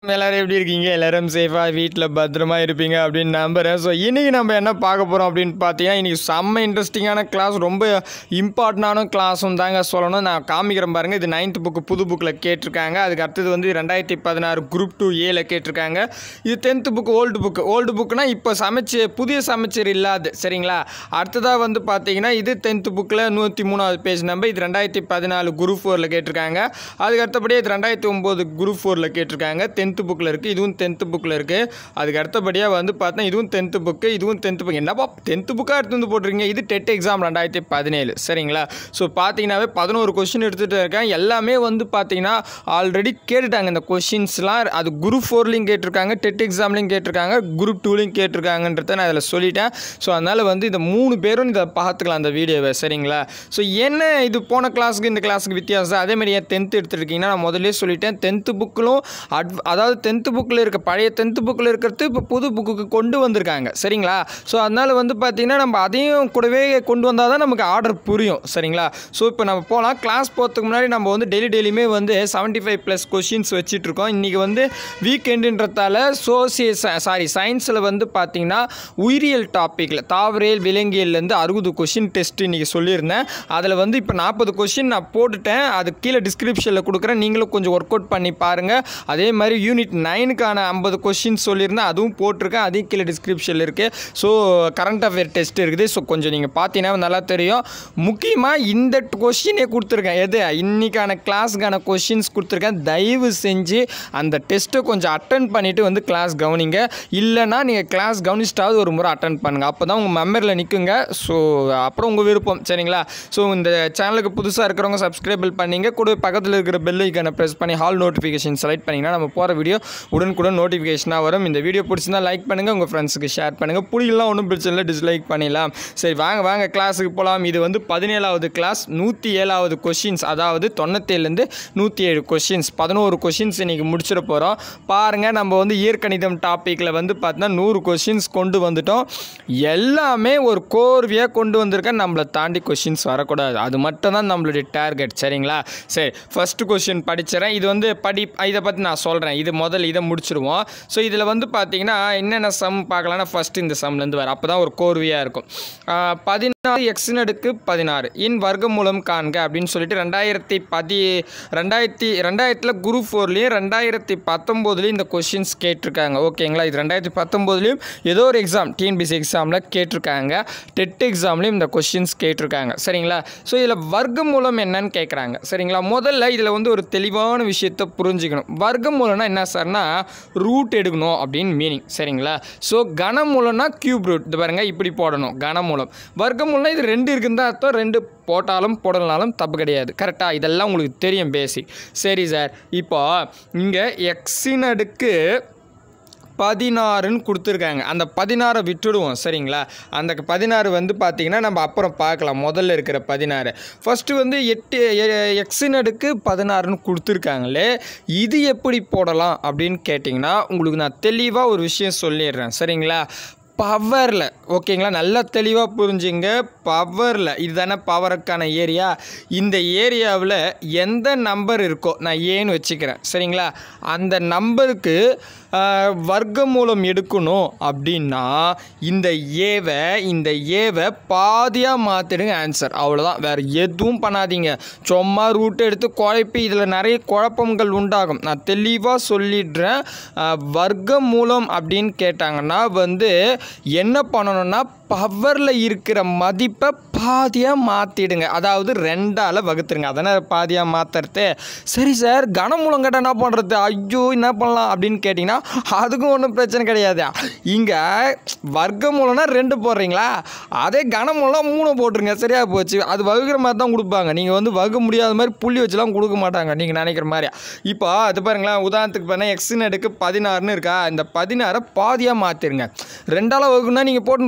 எல்லாரும் எப்படி இருக்கீங்க எல்லாரும் சேஃபாக வீட்டில் பத்திரமா இருப்பீங்க அப்படின்னு நம்புகிறேன் ஸோ இன்றைக்கி நம்ம என்ன பார்க்க போகிறோம் அப்படின்னு பார்த்தீங்கன்னா இன்றைக்கி செம்ம இன்ட்ரெஸ்டிங்கான கிளாஸ் ரொம்ப இம்பார்ட்டண்டான கிளாஸும் தாங்க சொல்லணும் நான் காமிக்கிறேன் பாருங்கள் இது நைன்த் புக்கு புது புக்கில் கேட்டிருக்காங்க அதுக்கு அடுத்தது வந்து ரெண்டாயிரத்தி பதினாறு குரூப் டூ ஏல கேட்டிருக்காங்க இது tenth book old book old புக்குனா இப்போ சமைச்சு புதிய சமைச்சர் இல்லாது சரிங்களா அடுத்ததாக வந்து பார்த்தீங்கன்னா இது டென்த்து புக்கில் நூற்றி மூணாவது பேஜ் நம்பர் இது ரெண்டாயிரத்தி பதினாலு குரூப் ஃபோரில் கேட்டிருக்காங்க அதுக்கு அடுத்தபடியே இது ரெண்டாயிரத்தி ஒம்பது குரூப் ஃபோரில் கேட்டிருக்காங்க டென்த்து புக்கில் இருக்குது இதுவும் டென்த்து புக்கில் இருக்குது அதுக்கு அடுத்தபடியாக வந்து பார்த்தா இதுவும் டென்த்து புக்கு இதுவும் டென்த்து புக் என்னப்பா டென்த்து புக்காக எடுத்து வந்து போட்டிருக்கீங்க இது டெட் எக்ஸாம் ரெண்டாயிரத்தி பதினேழு சரிங்களா ஸோ பார்த்தீங்கன்னாவே பதினோரு கொஷின் எடுத்துகிட்டு இருக்கேன் எல்லாமே வந்து பார்த்தீங்கன்னா ஆல்ரெடி கேட்டுட்டாங்க இந்த கொஷின்ஸ்லாம் அது குரூப் ஃபோர்லேயும் கேட்டிருக்காங்க டெட் எக்ஸாம்லேயும் கேட்டிருக்காங்க குரூப் டூலையும் கேட்டிருக்காங்கன்றத நான் அதில் சொல்லிட்டேன் ஸோ அதனால் வந்து இந்த மூணு பேரும் இதை பார்த்துக்கலாம் அந்த வீடியோவை சரிங்களா ஸோ என்ன இது போன கிளாஸுக்கு இந்த கிளாஸுக்கு வித்தியாசம் அதேமாதிரி ஏன் டென்த்து எடுத்துருக்கீங்கன்னா நான் முதல்லே சொல்லிட்டேன் டென்த்து புக்கிலும் அட் அதாவது டென்த்து புக்கில் இருக்க பழைய டென்த்து புக்கில் இருக்கிறது இப்போ புது புக்குக்கு கொண்டு வந்திருக்காங்க சரிங்களா ஸோ அதனால் வந்து பார்த்திங்கன்னா நம்ம அதையும் கூடவே கொண்டு வந்தால் தான் நமக்கு ஆர்டர் புரியும் சரிங்களா ஸோ இப்போ நம்ம போகலாம் கிளாஸ் போகிறதுக்கு முன்னாடி நம்ம வந்து டெய்லி டெய்லியுமே வந்து செவன்ட்டி ஃபைவ் ப்ளஸ் கொஷின்ஸ் வச்சிட்ருக்கோம் இன்றைக்கி வந்து வீக்கெண்டுன்றதால சோசிய சாரி சயின்ஸில் வந்து பார்த்திங்கன்னா உயிரியல் டாப்பிக்கில் தாவரியல் விலங்கியல்லேருந்து அறுபது கொஷின் டெஸ்ட் இன்றைக்கி சொல்லியிருந்தேன் அதில் வந்து இப்போ நாற்பது கொஷின் நான் போட்டுட்டேன் அது கீழே டிஸ்கிரிப்ஷனில் கொடுக்குறேன் நீங்களும் கொஞ்சம் ஒர்க் அவுட் பண்ணி பாருங்கள் அதே மாதிரி யூனிட் நைனுக்கான ஐம்பது கொஷின் சொல்லியிருந்தேன் அதுவும் போட்டிருக்கேன் அதையும் கீழே டிஸ்கிரிப்ஷனில் இருக்குது ஸோ கரண்ட் அஃபேர் டெஸ்ட் இருக்குது ஸோ கொஞ்சம் நீங்கள் பார்த்தீங்கன்னா நல்லா தெரியும் முக்கியமாக இந்த கொஷினே கொடுத்துருக்கேன் எது இன்னைக்கான கிளாஸுக்கான கொஷின்ஸ் கொடுத்துருக்கேன் தயவு செஞ்சு அந்த டெஸ்ட்டை கொஞ்சம் அட்டன் பண்ணிவிட்டு வந்து கிளாஸ் கவனிங்க இல்லைனா நீங்கள் கிளாஸ் கவனிச்சிட்டாவது ஒரு முறை அட்டன் பண்ணுங்கள் அப்போ தான் உங்கள் மெமரியில் நிற்குங்க ஸோ அப்புறம் உங்கள் விருப்பம் சரிங்களா ஸோ இந்த சேனலுக்கு புதுசாக இருக்கிறவங்க சப்ஸ்கிரைபிள் பண்ணிங்க கூட பக்கத்தில் இருக்கிற பெல் ஐக்கானை ப்ரெஸ் பண்ணி ஹால் நோட்டிஃபிகேஷன் செலக்ட் பண்ணிங்கன்னா நம்ம போகிற வீடியோ உடனுக்குடன் நோட்டிஃபிகேஷனாக வரும் இந்த வீடியோ பிடிச்சிருந்தா லைக் பண்ணுங்கள் உங்கள் ஃப்ரெண்ட்ஸுக்கு ஷேர் பண்ணுங்கள் பிடிக்கலாம் ஒன்றும் பிரச்சனை இல்லை டிஸ்லைக் பண்ணிடலாம் சரி வாங்க வாங்க கிளாஸுக்கு போகலாம் இது வந்து பதினேழாவது கிளாஸ் நூற்றி ஏழாவது கொஷின்ஸ் அதாவது தொண்ணூத்தேழுலேருந்து நூற்றி ஏழு கொஷின்ஸ் பதினோரு கொஷின்ஸ் இன்றைக்கி முடிச்சிட போகிறோம் பாருங்கள் நம்ம வந்து இயற்கணிதம் டாப்பிக்கில் வந்து பார்த்தீங்கன்னா நூறு கொஷின்ஸ் கொண்டு வந்துட்டோம் எல்லாமே ஒரு கோர்வையாக கொண்டு வந்திருக்கேன் நம்மளை தாண்டி கொஷின்ஸ் வரக்கூடாது அது மட்டும் தான் நம்மளுடைய டார்கெட் சரிங்களா சரி ஃபஸ்ட்டு கொஷின் படிச்சிடறேன் இது வந்து படி இதை பற்றி நான் சொல்கிறேன் இது முதல்ல இதை முடிச்சிருவோம் ஸோ இதில் வந்து பார்த்தீங்கன்னா என்னென்ன சம் பார்க்கலாம்னா ஃபஸ்ட்டு இந்த சம்லேருந்து வர அப்போ தான் ஒரு கோர்வையாக இருக்கும் ஆஹ் பதினாறு எக்ஸின் அடுக்கு பதினாறு இன் வர்க்கமூலம் காண்க அப்படின்னு சொல்லிட்டு ரெண்டாயிரத்தி பதி ரெண்டாயிரத்தி ரெண்டாயிரத்தில் குரூப் ஃபோர்லேயும் ரெண்டாயிரத்தி பத்தொம்போதுலேயும் இந்த கொஷின்ஸ் கேட்டிருக்காங்க ஓகேங்களா இது ரெண்டாயிரத்தி பத்தொம்போதுலேயும் ஏதோ ஒரு எக்ஸாம் டிஎன்பிசி எக்ஸாமில் கேட்டிருக்காங்க டெட் எக்ஸாம்லேயும் இந்த கொஷின்ஸ் கேட்டிருக்காங்க சரிங்களா ஸோ இதில் வர்க்கமூலம் என்னன்னு கேட்குறாங்க சரிங்களா முதல்ல இதில் வந்து ஒரு தெளிவான விஷயத்தை புரிஞ்சுக்கணும் வர்க்கமூலம்னா என்ன சார்னா ரூட் எடுக்கணும் அப்படின்னு மீனிங் சரிங்களா ஸோ கனமூலம்னா கியூப் ரூட் இது பாருங்க இப்படி போடணும் கனமூலம் வர்க்கமூலம்னா இது ரெண்டு இருக்குன்னு தான் அர்த்தம் ரெண்டு போட்டாலும் போடலனாலும் தப்பு கிடையாது கரெக்டாக இதெல்லாம் உங்களுக்கு தெரியும் பேசிக் சரி சார் இப்போ இங்கே எக்ஸின் அடுக்கு பதினாறுன்னு கொடுத்துருக்காங்க அந்த பதினாறை விட்டுடுவோம் சரிங்களா அந்த பதினாறு வந்து பார்த்திங்கன்னா நம்ம அப்புறம் பார்க்கலாம் முதல்ல இருக்கிற பதினாறு ஃபஸ்ட்டு வந்து எட்டு எக்ஸின் அடுக்கு பதினாறுன்னு கொடுத்துருக்காங்களே இது எப்படி போடலாம் அப்படின்னு கேட்டிங்கன்னா உங்களுக்கு நான் தெளிவாக ஒரு விஷயம் சொல்லிடுறேன் சரிங்களா பவரில் ஓகேங்களா நல்லா தெளிவாக புரிஞ்சுங்க பவரில் இதுதானே பவருக்கான ஏரியா இந்த ஏரியாவில் எந்த நம்பர் இருக்கோ நான் ஏன்னு வச்சுக்கிறேன் சரிங்களா அந்த நம்பருக்கு வர்க்கமூலம் எடுக்கணும் அப்படின்னா இந்த ஏவை இந்த ஏவை பாதியாக மாற்றிடுங்க ஆன்சர் அவ்வளோதான் வேறு எதுவும் பண்ணாதீங்க சும்மா ரூட் எடுத்து குழப்பி இதில் நிறைய குழப்பங்கள் உண்டாகும் நான் தெளிவாக சொல்லிடுறேன் வர்க்கமூலம் அப்படின்னு கேட்டாங்கன்னா வந்து என்ன பண்ணணும்னா பவரில் இருக்கிற மதிப்பை பாதியாக மாற்றிடுங்க அதாவது ரெண்டால் வகுத்துருங்க அதனை பாதியாக மாற்றுறது சரி சார் கனமூலம் கேட்டால் என்ன பண்ணுறது ஐயோ என்ன பண்ணலாம் அப்படின்னு கேட்டிங்கன்னா அதுக்கும் ஒன்றும் பிரச்சனை கிடையாது இங்கே வர்க்கமூலம்னா ரெண்டு போடுறீங்களா அதே கனமூலம் மூணு போட்டுருங்க சரியாக போச்சு அது வகுக்கிற மாதிரி தான் கொடுப்பாங்க நீங்கள் வந்து வகுக்க முடியாத மாதிரி புள்ளி வச்சுலாம் கொடுக்க மாட்டாங்க நீங்கள் நினைக்கிற மாதிரி இப்போ அது பாருங்களேன் உதாரணத்துக்கு பார்த்தா எக்ஸின் எடுக்கு பதினாறுன்னு இருக்கா இந்த பதினாறை பாதியாக மாற்றிருங்க ரெண்டால் வகுக்குன்னா நீங்கள் போட்டு ரெண்டில்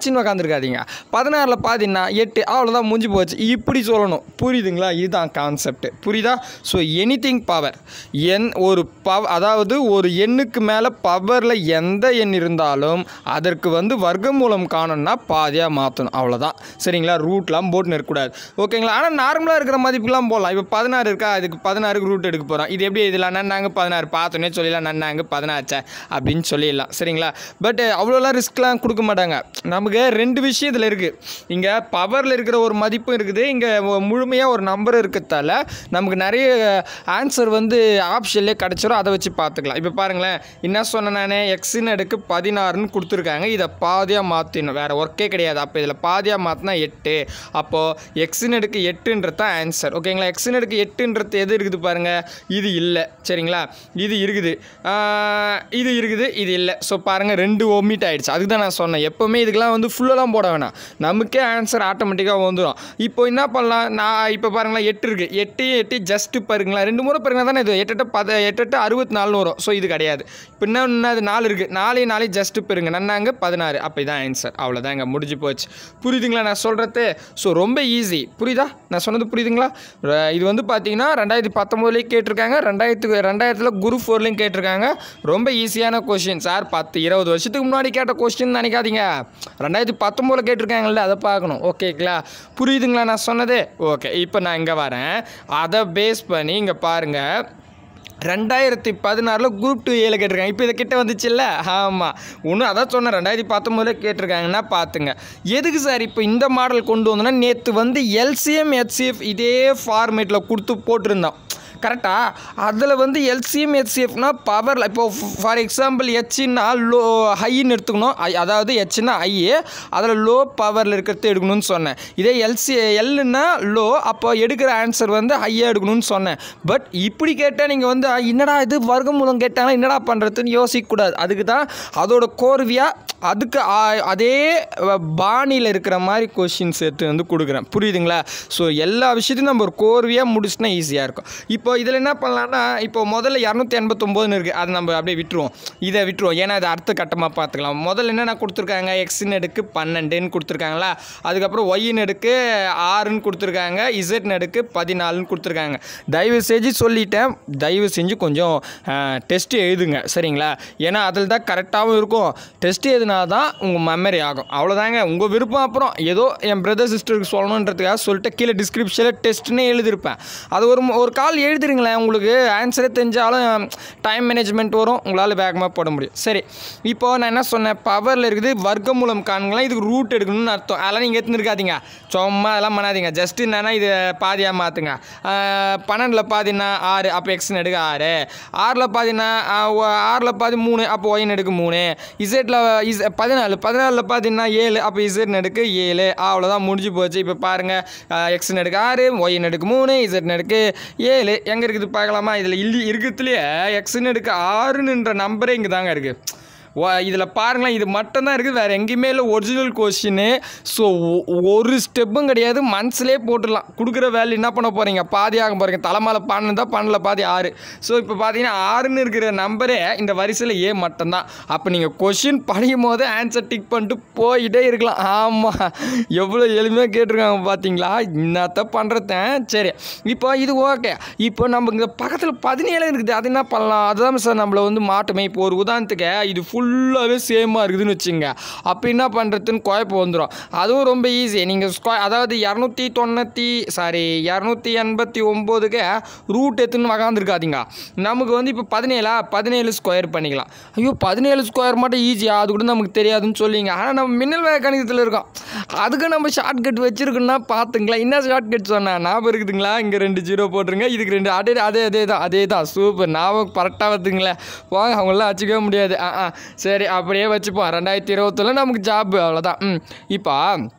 வச்சுன்னு உக்காந்துருக்காதீங்க பதினாறில் பாதின்னா எட்டு அவ்வளோதான் முடிஞ்சு போச்சு இப்படி சொல்லணும் புரியுதுங்களா இதுதான் கான்செப்ட் புரியுதா ஸோ எனி திங் பவர் என் ஒரு பவ் அதாவது ஒரு எண்ணுக்கு மேலே பவரில் எந்த எண் இருந்தாலும் அதற்கு வந்து வர்க்கமூலம் காணணும்னா பாதியாக மாற்றணும் அவ்வளோதான் சரிங்களா ரூட்லாம் போட்டுன்னு இருக்கக்கூடாது ஓகேங்களா ஆனால் நார்மலாக இருக்கிற மதிப்புலாம் போடலாம் இப்போ பதினாறு இருக்கா அதுக்கு பதினாறுக்கு ரூட் எடுக்க போகிறோம் இது எப்படி இதில் நன்னாங்க பதினாறு பார்த்தோன்னே சொல்லிடலாம் நன்னாங்க பதினாச்சே அப்படின்னு சொல்லிடலாம் சரிங்களா பட் அவ்வளோலாம் ரிஸ்க்லாம் கொடுக்க மாட்டாங்க நமக்கு ரெண்டு விஷயம் இதில் இருக்குது இங்கே பவரில் இருக்கிற ஒரு மதிப்பும் இருக்குது இங்கே முழுமையாக ஒரு நம்பர் இருக்கிறதால நமக்கு நிறைய ஆன்சர் வந்து ஆப்ஷன்லேயே கிடச்சிரும் அதை வச்சு பார்த்துக்கலாம் இப்போ பாருங்களேன் என்ன சொன்னேன் நான் எக்ஸின் அடுக்கு பதினாறுன்னு கொடுத்துருக்காங்க இதை பாதியாக மாற்றிடணும் வேறு ஒர்க்கே கிடையாது அப்போ இதில் பாதியாக மாற்றினா எட்டு அப்போது எக்ஸின் அடுக்கு எட்டுன்றது தான் ஆன்சர் ஓகேங்களா எக்ஸின் அடுக்கு எட்டுன்றது எது இருக்குது பாருங்கள் இது இல்லை சரிங்களா இது இருக்குது ஆஹ், இது இருக்குது இது இல்லை ஸோ பாருங்கள் ரெண்டு ஒமிட் ஆயிடுச்சு அதுக்கு தான் நான் சொன்னேன் எப்போவுமே இதுக்கெல்லாம் வந்து ஃபுல்லெல்லாம் போட வேணாம் நமக்கே ஆன்சர் ஆட்டோமேட்டிக்காக வந்துடும் இப்போ என்ன பண்ணலாம் நான் இப்போ பாருங்களேன் எட்டு இருக்குது எட்டு எட்டு ஜஸ்ட்டு பாருங்களேன் ரெண்டு முறை பாருங்க தானே இது எட்டு எட்டு பத எட்டு எட்டு அறுபத்தி நாலுன்னு வரும் ஸோ இது கிடையாது இப்போ என்ன என்னது நாலு இருக்குது நாலே நாளே ஜஸ்ட்டு பெருங்க நன்னாங்க பதினாறு அப்போ இதான் ஆன்சர் அவ்வளோதாங்க முடிஞ்சு போச்சு புரியுதுங்களா நான் சொல்கிறது ஸோ ரொம்ப ஈஸி புரியுதா நான் சொன்னது புரியுதுங்களா ர- இது வந்து பார்த்தீங்கன்னா ரெண்டாயிரத்தி பத்தொம்போதுலேயும் கேட்டிருக்காங்க ரெண்டாயிரத்துக்கு ரெண்டாயிரத்தில் குரு ஃபோர்லேயும் கேட்டிருக்காங்க ரொம்ப ஈஸியான கொஷின் சார் பத்து இருபது வருஷத்துக்கு முன்னாடி கேட்ட கொஸ்டின் நினைக்காதீங்க ரெண்டாயிரத்தி பத்தொம்போதில் கேட்டிருக்காங்கல்ல அதை பார்க்கணும் ஓகேங்களா புரியுதுங்களா நான் சொன்னது ஓகே இப்போ நான் இங்கே வரேன் அதை பேஸ் பண்ணி இங்கே பாருங்கள் ரெண்டாயிரத்தி பதினாறில் குரூப் டூ ஏல கேட்டிருக்காங்க இப்போ இதை கிட்ட வந்துச்சுல்ல ஆமாம் ஒன்றும் அதான் சொன்னேன் ரெண்டாயிரத்தி பத்தொம்போதில் கேட்டிருக்காங்கன்னா பார்த்துங்க எதுக்கு சார் இப்போ இந்த மாடல் கொண்டு வந்தோன்னா நேற்று வந்து எல்சிஎம் ஹெச்சிஎஃப் இதே ஃபார்மேட்டில் கொடுத்து போட்டிருந்தோம் கரெக்டா அதில் வந்து எல்சிஎம் ஹெச்சிஎஃப்னா பவரில் இப்போ ஃபார் எக்ஸாம்பிள் ஹெச்னா லோ ஹைன்னு எடுத்துக்கணும் ஐ- அதாவது ஹெச்னா ஐ அதில் லோ பவரில் இருக்கிறது எடுக்கணும்னு சொன்னேன் இதே எல்சி எல்லுன்னா லோ அப்போ எடுக்கிற ஆன்சர் வந்து ஹையாக எடுக்கணும்னு சொன்னேன் பட் இப்படி கேட்டால் நீங்கள் வந்து "ஆ, என்னடா இது வர்க்கமூலம் கேட்டாங்கன்னா என்னடா பண்ணுறதுன்னு யோசிக்கக்கூடாது அதுக்கு தான் அதோட கோர்வியாக அதுக்கு ஆ- அதே பாணியில் இருக்கிற மாதிரி கொஷின்ஸ் எடுத்து வந்து கொடுக்குறேன் புரியுதுங்களா ஸோ எல்லா விஷயத்தையும் நம்ம ஒரு கோர்வையாக முடிச்சுனா ஈஸியாக இருக்கும் இப்போ இதில் என்ன பண்ணலான்னா இப்போ முதல்ல இரநூத்தி எண்பத்தொம்போதுன்னு இருக்குது அதை நம்ம அப்படியே விட்டுருவோம் இதை விட்டுருவோம் ஏன்னா இது அடுத்த கட்டமாக பார்த்துக்கலாம் முதல்ல என்னென்ன கொடுத்துருக்காங்க எக்ஸின் எடுக்கு பன்னெண்டுன்னு கொடுத்துருக்காங்களா அதுக்கப்புறம் ஒய்யின் எடுக்கு ஆறுன்னு கொடுத்துருக்காங்க இசட் நடுக்கு பதினாலுன்னு கொடுத்துருக்காங்க தயவு செஞ்சு சொல்லிட்டேன் தயவு செஞ்சு கொஞ்சம் டெஸ்ட் எழுதுங்க சரிங்களா ஏன்னா அதில் தான் கரெக்டாகவும் இருக்கும் டெஸ்ட் எழுதினா தான் உங்கள் மெமரி ஆகும் அவ்வளோதாங்க உங்கள் விருப்பம் அப்புறம் ஏதோ என் பிரதர் சிஸ்டருக்கு சொல்லணுன்றதுக்காக சொல்லிட்டு கீழே டிஸ்கிரிப்ஷனில் டெஸ்ட்னே எழுதியிருப்பேன் அது ஒரு மு- ஒரு கால் எழுதுறீங்களேன் உங்களுக்கு ஆன்சரே தெரிஞ்சாலும் டைம் மேனேஜ்மெண்ட் வரும் உங்களால் வேகமாக போட முடியும் சரி இப்போ நான் என்ன சொன்னேன் பவரில் இருக்குது வர்க்கமூலம் காண்கலாம் இதுக்கு ரூட் எடுக்கணும்னு அர்த்தம் அதெல்லாம் நீங்கள் எடுத்துருக்காதீங்க சும்மா அதெல்லாம் பண்ணாதீங்க ஜஸ்ட் என்னன்னா இது பாதியாக மாற்றுங்க பன்னெண்டில் பாதினா ஆறு அப்போ எக்ஸ்னு எடுக்க ஆறு ஆறில் பாதினா ஆறில் பாதி மூணு அப்போ ஒயின் எடுக்க மூணு இசட்டில் இஸ் பதினாலு பதினாலில் பார்த்தீங்கன்னா ஏழு அப்போ இசட் எடுக்கு ஏழு அவ்வளோதான் முடிஞ்சு போச்சு இப்போ பாருங்கள் எக்ஸ் எடுக்கு ஆறு ஒய் எடுக்கு மூணு இசட் எடுக்கு ஏழு எங்கே இருக்குது பார்க்கலாமா இதில் இல்லி இருக்கிறதுலையே எக்ஸ் எடுக்கு ஆறுன்ற நம்பரே இங்கே தாங்க இருக்குது இதில் பாருங்களேன் இது மட்டும்தான் இருக்குது வேறு எங்கேயுமே இல்லை ஒரிஜினல் கொஸ்டின்னு ஸோ ஒரு ஸ்டெப்பும் கிடையாது மனசுலேயே போட்டுடலாம் கொடுக்குற வேல்யூ என்ன பண்ண போகிறீங்க பாதி ஆக போகிறீங்க தலைமையில் பன்னெண்டு தான் பன்னெண்டில் பாதி ஆறு ஸோ இப்போ பார்த்தீங்கன்னா ஆறுன்னு இருக்கிற நம்பரே இந்த வரிசையில் ஏ மட்டும்தான் அப்போ நீங்கள் கொஷின் படிக்கும் போது ஆன்சர் டிக் பண்ணிட்டு போயிட்டே இருக்கலாம் ஆமாம் எவ்வளோ எளிமையாக கேட்டிருக்காங்க பார்த்தீங்களா என்னத்த பண்ணுறதேன் சரி இப்போ இது ஓகே இப்போ நம்ம இங்கே பக்கத்தில் பதினேழு இருக்குது அது என்ன பண்ணலாம் அதுதான் சார் நம்மளை வந்து மாட்டுமே இப்போ ஒரு உதாரணத்துக்கு இது ஃபுல்லாகவே சேமாக இருக்குதுன்னு வச்சுங்க அப்போ என்ன பண்ணுறதுன்னு குழப்பம் வந்துடும் அதுவும் ரொம்ப ஈஸி நீங்கள் ஸ்கொ அதாவது இரநூத்தி தொண்ணூற்றி சாரி இரநூத்தி எண்பத்தி ஒம்போதுக்கு ரூட் எத்துன்னு வகாந்துருக்காதீங்க நமக்கு வந்து இப்போ பதினேழா பதினேழு ஸ்கொயர் பண்ணிக்கலாம் ஐயோ பதினேழு ஸ்கொயர் மட்டும் ஈஸியா அது கூட நமக்கு தெரியாதுன்னு சொல்லிங்க ஆனால் நம்ம மின்னல் வேக கணிதத்தில் இருக்கோம் அதுக்கு நம்ம ஷார்ட் கட் வச்சுருக்கோன்னா பார்த்துங்களா என்ன ஷார்ட் கட் சொன்னேன் ஞாபகம் இருக்குதுங்களா இங்கே ரெண்டு ஜீரோ போட்டுருங்க இதுக்கு ரெண்டு அதே அதே அதே தான் அதே தான் சூப்பர் ஞாபகம் கரெக்டாக வருதுங்களே வாங்க அவங்களாம் வச்சுக்கவே முடியாது ஆ ஆ சரி அப்படியே வச்சுப்போம் ரெண்டாயிரத்தி இருபத்தொன்னு நமக்கு ஜாப் அவ்வளோதான் ம் இப்போ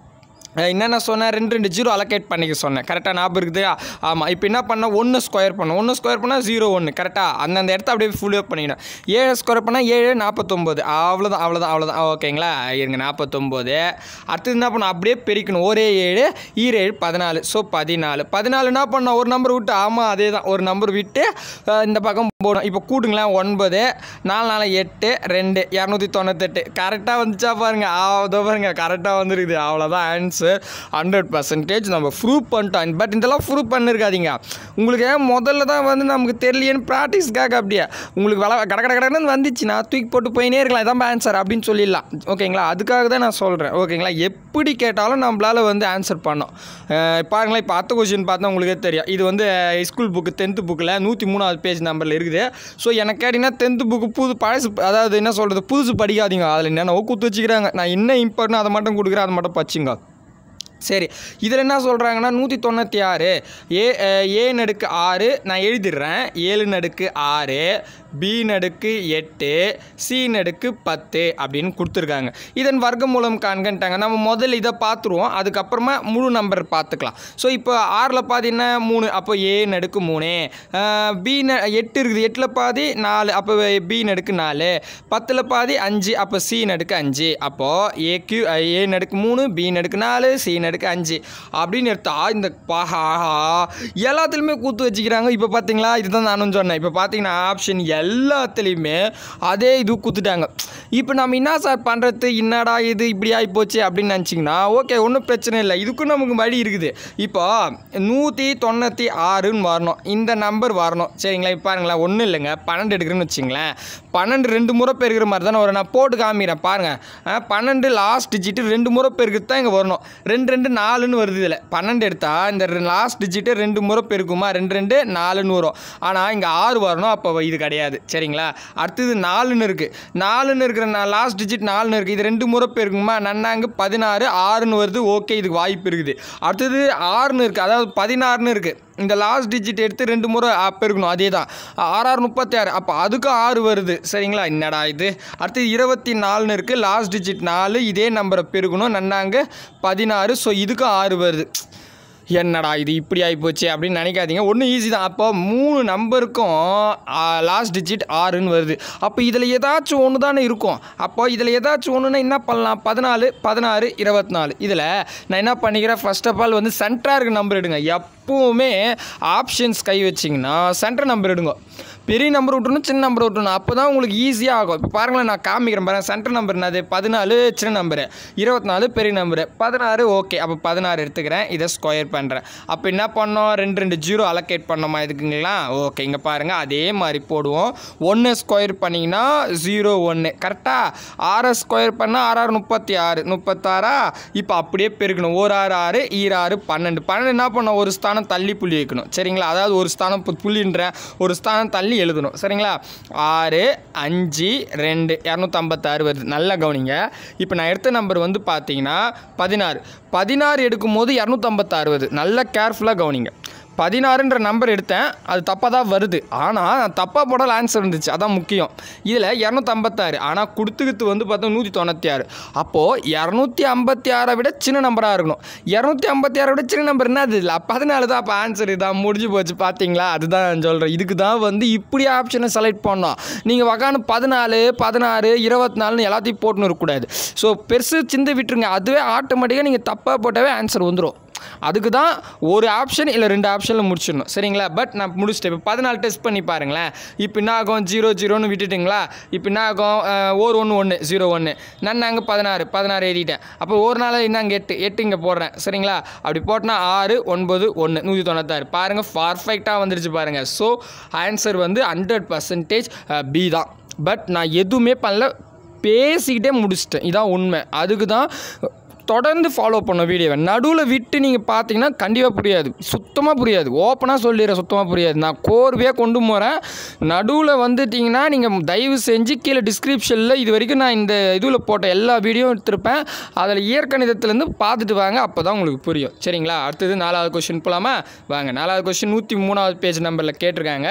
அஹ் என்னென்ன சொன்னேன் ரெண்டு ரெண்டு ஜீரோ அலோகேட் பண்ணிக்க சொன்னேன் கரெக்டாக ஞாபகம் இருக்குது ஆமாம் இப்போ என்ன பண்ண ஒன்று ஸ்கொயர் பண்ணோம் ஒன்று ஸ்கொயர் பண்ணால் ஜீரோ ஒன்று கரெக்டாக அந்தந்த இடத்த அப்படியே ஃபுல் பண்ணிக்கணும் ஏழு ஸ்கொயர் பண்ணால் ஏழு நாற்பத்தொம்போது அவ்வளோதான் அவ்வளோதான் அவ்வளோதான் ஓகேங்களா இருங்க நாற்பத்தொம்போது அடுத்தது என்ன பண்ணணும் அப்படியே பெருக்கணும் ஒரே ஏழு ஈரேழு பதினாலு ஸோ பதினாலு பதினாலு என்ன பண்ணோம் ஒரு நம்பர் விட்டு ஆமாம் அதே தான் ஒரு நம்பர் விட்டு அஹ் இந்த பக்கம் போடும் இப்போ கூட்டுங்களேன் ஒன்பது நாலு நாலு எட்டு ரெண்டு இரநூத்தி தொண்ணூத்தெட்டு கரெக்டாக வந்துச்சா பாருங்க அதோ பாருங்க கரெக்டாக வந்துருக்குது அவ்வளோதான் ஆன்சர் ஹண்ட்ரட் பர்சன்டேஜ் நம்ம ப்ரூவ் பண்ணிட்டோம் பட் இதெல்லாம் ப்ரூவ் பண்ணிருக்காதீங்க உங்களுக்கு முதல்ல தான் வந்து நமக்கு தெரியலையேன்னு ப்ராக்டிஸ்க்காக அப்படியே உங்களுக்கு வள கட கட கடன்னு வந்துச்சுன்னா தூக்கி போட்டு போயினே இருக்கலாம் இதான் ஆன்சர் அப்படின்னு சொல்லிடலாம் ஓகேங்களா அதுக்காக தான் நான் சொல்கிறேன் ஓகேங்களா எப்படி கேட்டாலும் நம்மளால் வந்து ஆன்சர் பண்ணோம் அஹ் பாருங்களேன் இப்போ அடுத்த கொஸ்டின் பார்த்தா உங்களுக்கே தெரியும் இது வந்து ஸ்கூல் புக்கு டென்த்து புக்கில் நூற்றி மூணாவது பேஜ் நம்பரில் இருக்குது ஸோ எனக்கு கேட்டிங்கன்னா டென்த்து புக்கு புது பழசு அதாவது என்ன சொல்கிறது புதுசு படிக்காதீங்க அதில் என்னென்னவோ குத்து வச்சுக்கிறாங்க நான் என்ன இம்பார்ட்டன் அதை மட்டும் கொடுக்குறேன் அதை மட்டும் பச்சுங்க சரி இதில் என்ன சொல்கிறாங்கன்னா நூற்றி தொண்ணூற்றி ஆறு ஏ அஹ், ஏ நடுக்கு ஆறு நான் எழுதிடுறேன் ஏழு நடுக்கு ஆறு பி நடுக்கு எட்டு சி நடுக்கு பத்து அப்படின்னு கொடுத்துருக்காங்க இதன் வர்க்கமூலம் காண்கன்ட்டாங்க நம்ம முதல்ல இதை பார்த்துருவோம் அதுக்கப்புறமா முழு நம்பர் பார்த்துக்கலாம் ஸோ இப்போ ஆறில் பாதி என்ன மூணு அப்போ ஏ நடுக்கு மூணு பி ந எட்டு இருக்குது எட்டில் பாதி நாலு அப்போ பி நடுக்கு நாலு பத்தில் பாதி அஞ்சு அப்போ சி நடுக்கு அஞ்சு அப்போது ஏக்யூ ஏ நடுக்கு மூணு பி நடுக்கு நாலு சி நடுக்கு அஞ்சு அப்படின்னு எடுத்தா இந்த பாஹா எல்லாத்துலேயுமே கூத்து வச்சுக்கிறாங்க இப்போ பார்த்தீங்களா இதுதான் நானும் சொன்னேன் இப்போ பார்த்தீங்கன்னா ஆப்ஷன் எல்லாத்துலேயுமே அதே இது குத்துட்டாங்க இப்போ நம்ம என்ன சார் பண்ணுறது என்னடா இது இப்படி ஆகிப்போச்சு அப்படின்னு நினச்சிங்கன்னா ஓகே ஒன்றும் பிரச்சனை இல்லை இதுக்கும் நமக்கு வழி இருக்குது இப்போ நூற்றி தொண்ணூற்றி ஆறுன்னு வரணும் இந்த நம்பர் வரணும் சரிங்களா இப்போ பாருங்களேன் ஒன்றும் இல்லைங்க பன்னெண்டு எடுக்கிறேன்னு வச்சுங்களேன் பன்னெண்டு ரெண்டு முறை பெருக்கிற மாதிரி தானே வரும் நான் போட்டு காமிக்கிறேன் பாருங்கள் பன்னெண்டு லாஸ்ட் டிஜிட்டு ரெண்டு முறை பெருக்கிறது தான் இங்கே வரணும் ரெண்டு ரெண்டு நாலுன்னு வருது இதில் பன்னெண்டு எடுத்தா இந்த லாஸ்ட் டிஜிட்டு ரெண்டு முறை பெருக்குமா ரெண்டு ரெண்டு நாலுன்னு வரும் ஆனால் இங்கே ஆறு வரணும் அப்போ இது கிடையாது சரிங்களா அடுத்தது நாலுன்னு இருக்குது நாலுன்னு இருக்கிற லாஸ்ட் டிஜிட் நாலுன்னு இருக்குது இது ரெண்டு முறை பெருக்குமா நன்னாங்க பதினாறு ஆறுன்னு வருது ஓகே இதுக்கு வாய்ப்பு இருக்குது அடுத்தது ஆறுன்னு இருக்குது அதாவது பதினாறுன்னு இருக்குது இந்த லாஸ்ட் டிஜிட் எடுத்து ரெண்டு முறை ஆ, பெருக்கணும் அதே தான் ஆறாறு முப்பத்தி ஆறு அப்போ அதுக்கும் ஆறு வருது சரிங்களா என்னடா இது அடுத்து இருபத்தி நாலுன்னு இருக்குது லாஸ்ட் டிஜிட் நாலு இதே நம்பரை பெருக்கணும் நன்னாங்க பதினாறு ஸோ இதுக்கும் ஆறு வருது என்னடா இது இப்படி ஆகிப்போச்சு அப்படின்னு நினைக்காதீங்க ஒன்றும் ஈஸி தான் அப்போ மூணு நம்பருக்கும் லாஸ்ட் டிஜிட் ஆறுன்னு வருது அப்போ இதில் ஏதாச்சும் ஒன்று தானே இருக்கும் அப்போ இதில் ஏதாச்சும் ஒன்றுனா என்ன பண்ணலாம் பதினாலு பதினாறு இருபத்தி நாலு இதில் நான் என்ன பண்ணிக்கிறேன் ஃபர்ஸ்ட் ஆஃப் ஆல் வந்து சென்டராக இருக்க நம்பர் எடுங்க எப்போவுமே ஆப்ஷன்ஸ் கை வச்சிங்கன்னா சென்டர் நம்பர் எடுங்க பெரிய நம்பர் விட்டுணும் சின்ன நம்பர் விட்டுணும் அப்போ தான் உங்களுக்கு ஈஸியாக ஆகும் இப்போ பாருங்களேன் நான் காமிக்கிறேன் பாருங்கள் சென்டர் நம்பர் என்னது பதினாலு சின்ன நம்பரு இருபத்தி நாலு பெரிய நம்பரு பதினாறு ஓகே அப்போ பதினாறு எடுத்துக்கிறேன் இதை ஸ்கொயர் பண்ணுறேன் அப்போ என்ன பண்ணோம் ரெண்டு ரெண்டு ஜீரோ அலோகேட் பண்ணோமா இதுக்குங்களா ஓகே இங்கே பாருங்கள் அதே மாதிரி போடுவோம் ஒன்று ஸ்கொயர் பண்ணிங்கன்னா ஜீரோ ஒன்று கரெக்டாக ஆறை ஸ்கொயர் பண்ணால் ஆறு ஆறு முப்பத்தி ஆறு முப்பத்தாறா இப்போ அப்படியே பெருக்கணும் ஒரு ஆறு ஆறு ஈர ஆறு பன்னெண்டு பன்னெண்டு என்ன பண்ணோம் ஒரு ஸ்தானம் தள்ளி புள்ளி வைக்கணும் சரிங்களா அதாவது ஒரு ஸ்தானம் பு- புள்ளின்றேன் ஒரு ஸ்தானம் தள்ளி எழுதணும் சரிங்களா ஆறு அஞ்சு ரெண்டு இரநூத்தம்பத்தாறு வருது நல்லா கவனிங்க இப்போ நான் எடுத்த நம்பர் வந்து பார்த்தீங்கன்னா பதினாறு பதினாறு எடுக்கும் போது இரநூத்தம்பத்தாறு வருது நல்லா கேர்ஃபுல்லாக கவனிங்க பதினாறுன்ற நம்பர் எடுத்தேன் அது தப்பாக தான் வருது ஆனால் நான் தப்பாக போடல ஆன்சர் இருந்துச்சு அதான் முக்கியம் இதில் இரநூத்தம்பத்தாறு ஆனால் கொடுத்துக்கிட்டு வந்து பார்த்தா நூற்றி தொண்ணூற்றி ஆறு அப்போது இரநூத்தி ஐம்பத்தி ஆறை விட சின்ன நம்பராக இருக்கணும் இரநூத்தி ஐம்பத்தி ஆறை விட சின்ன நம்பர் என்ன அது இல்லை பதினாலு தான் அப்போ ஆன்சர் இதான் முடிஞ்சு போச்சு பார்த்தீங்களா அதுதான் நான் சொல்கிறேன் இதுக்கு தான் வந்து இப்படி ஆப்ஷனை செலக்ட் பண்ணோம் நீங்கள் வகான பதினாலு பதினாறு இருபத்தி நாலுன்னு எல்லாத்தையும் போட்டுன்னு இருக்கக்கூடாது ஸோ பெருசு சிந்தை விட்டுருங்க அதுவே ஆட்டோமேட்டிக்காக நீங்கள் தப்பாக போட்டாவே ஆன்சர் வந்துடும் அதுக்கு தான் ஒரு ஆப்ஷன் இல்லை ரெண்டு ஆப்ஷனில் முடிச்சிடணும் சரிங்களா பட் நான் முடிச்சிட்டேன் இப்போ பதினாலு டெஸ்ட் பண்ணி பாருங்களேன் இப்போ என்ன ஆகும் ஜீரோ ஜீரோன்னு விட்டுட்டிங்களா இப்போ என்ன ஆகும் அஹ், ஒரு ஒன்று ஒன்று ஜீரோ ஒன்று நான் அங்கே பதினாறு பதினாறு எழுதிட்டேன் அப்போ ஒரு நாள் என்ன அங்கே எட்டு எட்டு இங்கே போடுறேன் சரிங்களா அப்படி போட்டனா ஆறு ஒன்பது ஒன்று நூற்றி தொண்ணூத்தாறு பாருங்கள் பர்ஃபெக்டாக வந்துருச்சு பாருங்கள் ஸோ ஆன்சர் வந்து ஹண்ட்ரட் பர்சன்டேஜ் பி தான் பட் நான் எதுவுமே பண்ணல பேசிக்கிட்டே முடிச்சிட்டேன் இதான் உண்மை அதுக்கு தான் தொடர்ந்து ஃபாலோ பண்ண வீடியோவை நடுவில் விட்டு நீங்கள் பார்த்தீங்கன்னா கண்டிப்பாக புரியாது சுத்தமாக புரியாது ஓப்பனாக சொல்லிடுறேன் சுத்தமாக புரியாது நான் கோர்வையாக கொண்டு போகிறேன் நடுவில் வந்துட்டிங்கன்னா நீங்கள் தயவு செஞ்சு கீழே டிஸ்கிரிப்ஷனில் இது வரைக்கும் நான் இந்த இதில் போட்ட எல்லா வீடியோ எடுத்திருப்பேன் அதில் இயற்கணிதத்துலேருந்து பார்த்துட்டு வாங்க அப்போ தான் உங்களுக்கு புரியும் சரிங்களா அடுத்தது நாலாவது கொஷின் போகலாமா வாங்க நாலாவது கொஷின் நூற்றி மூணாவது பேஜ் நம்பரில் கேட்டிருக்காங்க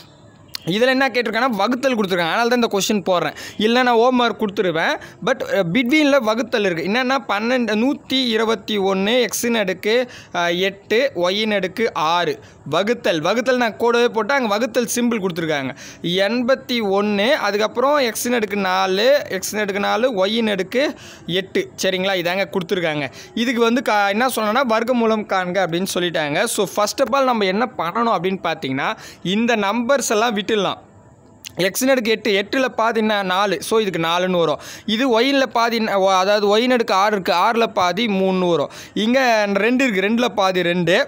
இதில் என்ன கேட்டிருக்காங்கன்னா வகுத்தல் கொடுத்துருக்காங்க அதனால தான் இந்த கொஷின் போடுறேன் இல்லை நான் ஹோம் ஒர்க் கொடுத்துருவேன் பட் பிட்வீனில் வகுத்தல் இருக்குது என்னென்னா பன்னெண்டு நூற்றி இருபத்தி ஒன்று எக்ஸின் அடுக்கு அஹ், எட்டு ஒயின் அடுக்கு ஆறு வகுத்தல் வகுத்தல் நான் கூடவே போட்டு அங்கே வகுத்தல் சிம்பிள் கொடுத்துருக்காங்க எண்பத்தி ஒன்று அதுக்கப்புறம் எக்ஸின் அடுக்கு நாலு எக்ஸின் அடுக்கு நாலு ஒயின் அடுக்கு எட்டு சரிங்களா இதாங்க கொடுத்துருக்காங்க இதுக்கு வந்து கா என்ன சொல்லணும்னா வர்க்கமூலம் காண்க அப்படின்னு சொல்லிட்டாங்க ஸோ ஃபர்ஸ்ட் ஆஃப் ஆல் நம்ம என்ன பண்ணணும் அப்படின்னு பார்த்தீங்கன்னா இந்த நம்பர்ஸ் எல்லாம் விட்டுடலாம் எக்ஸ் நடுக்கு எட்டு எட்டில் பாதி என்ன நாலு ஸோ இதுக்கு நாலுன்னு வரும் இது ஒயினில் பாதி என்ன- ஒ- அதாவது ஒய் நடுக்கு ஆறு இருக்குது ஆறில் பாதி மூணுன்னு வரும் இங்கே ரெண்டு இருக்குது ரெண்டில் பாதி ரெண்டு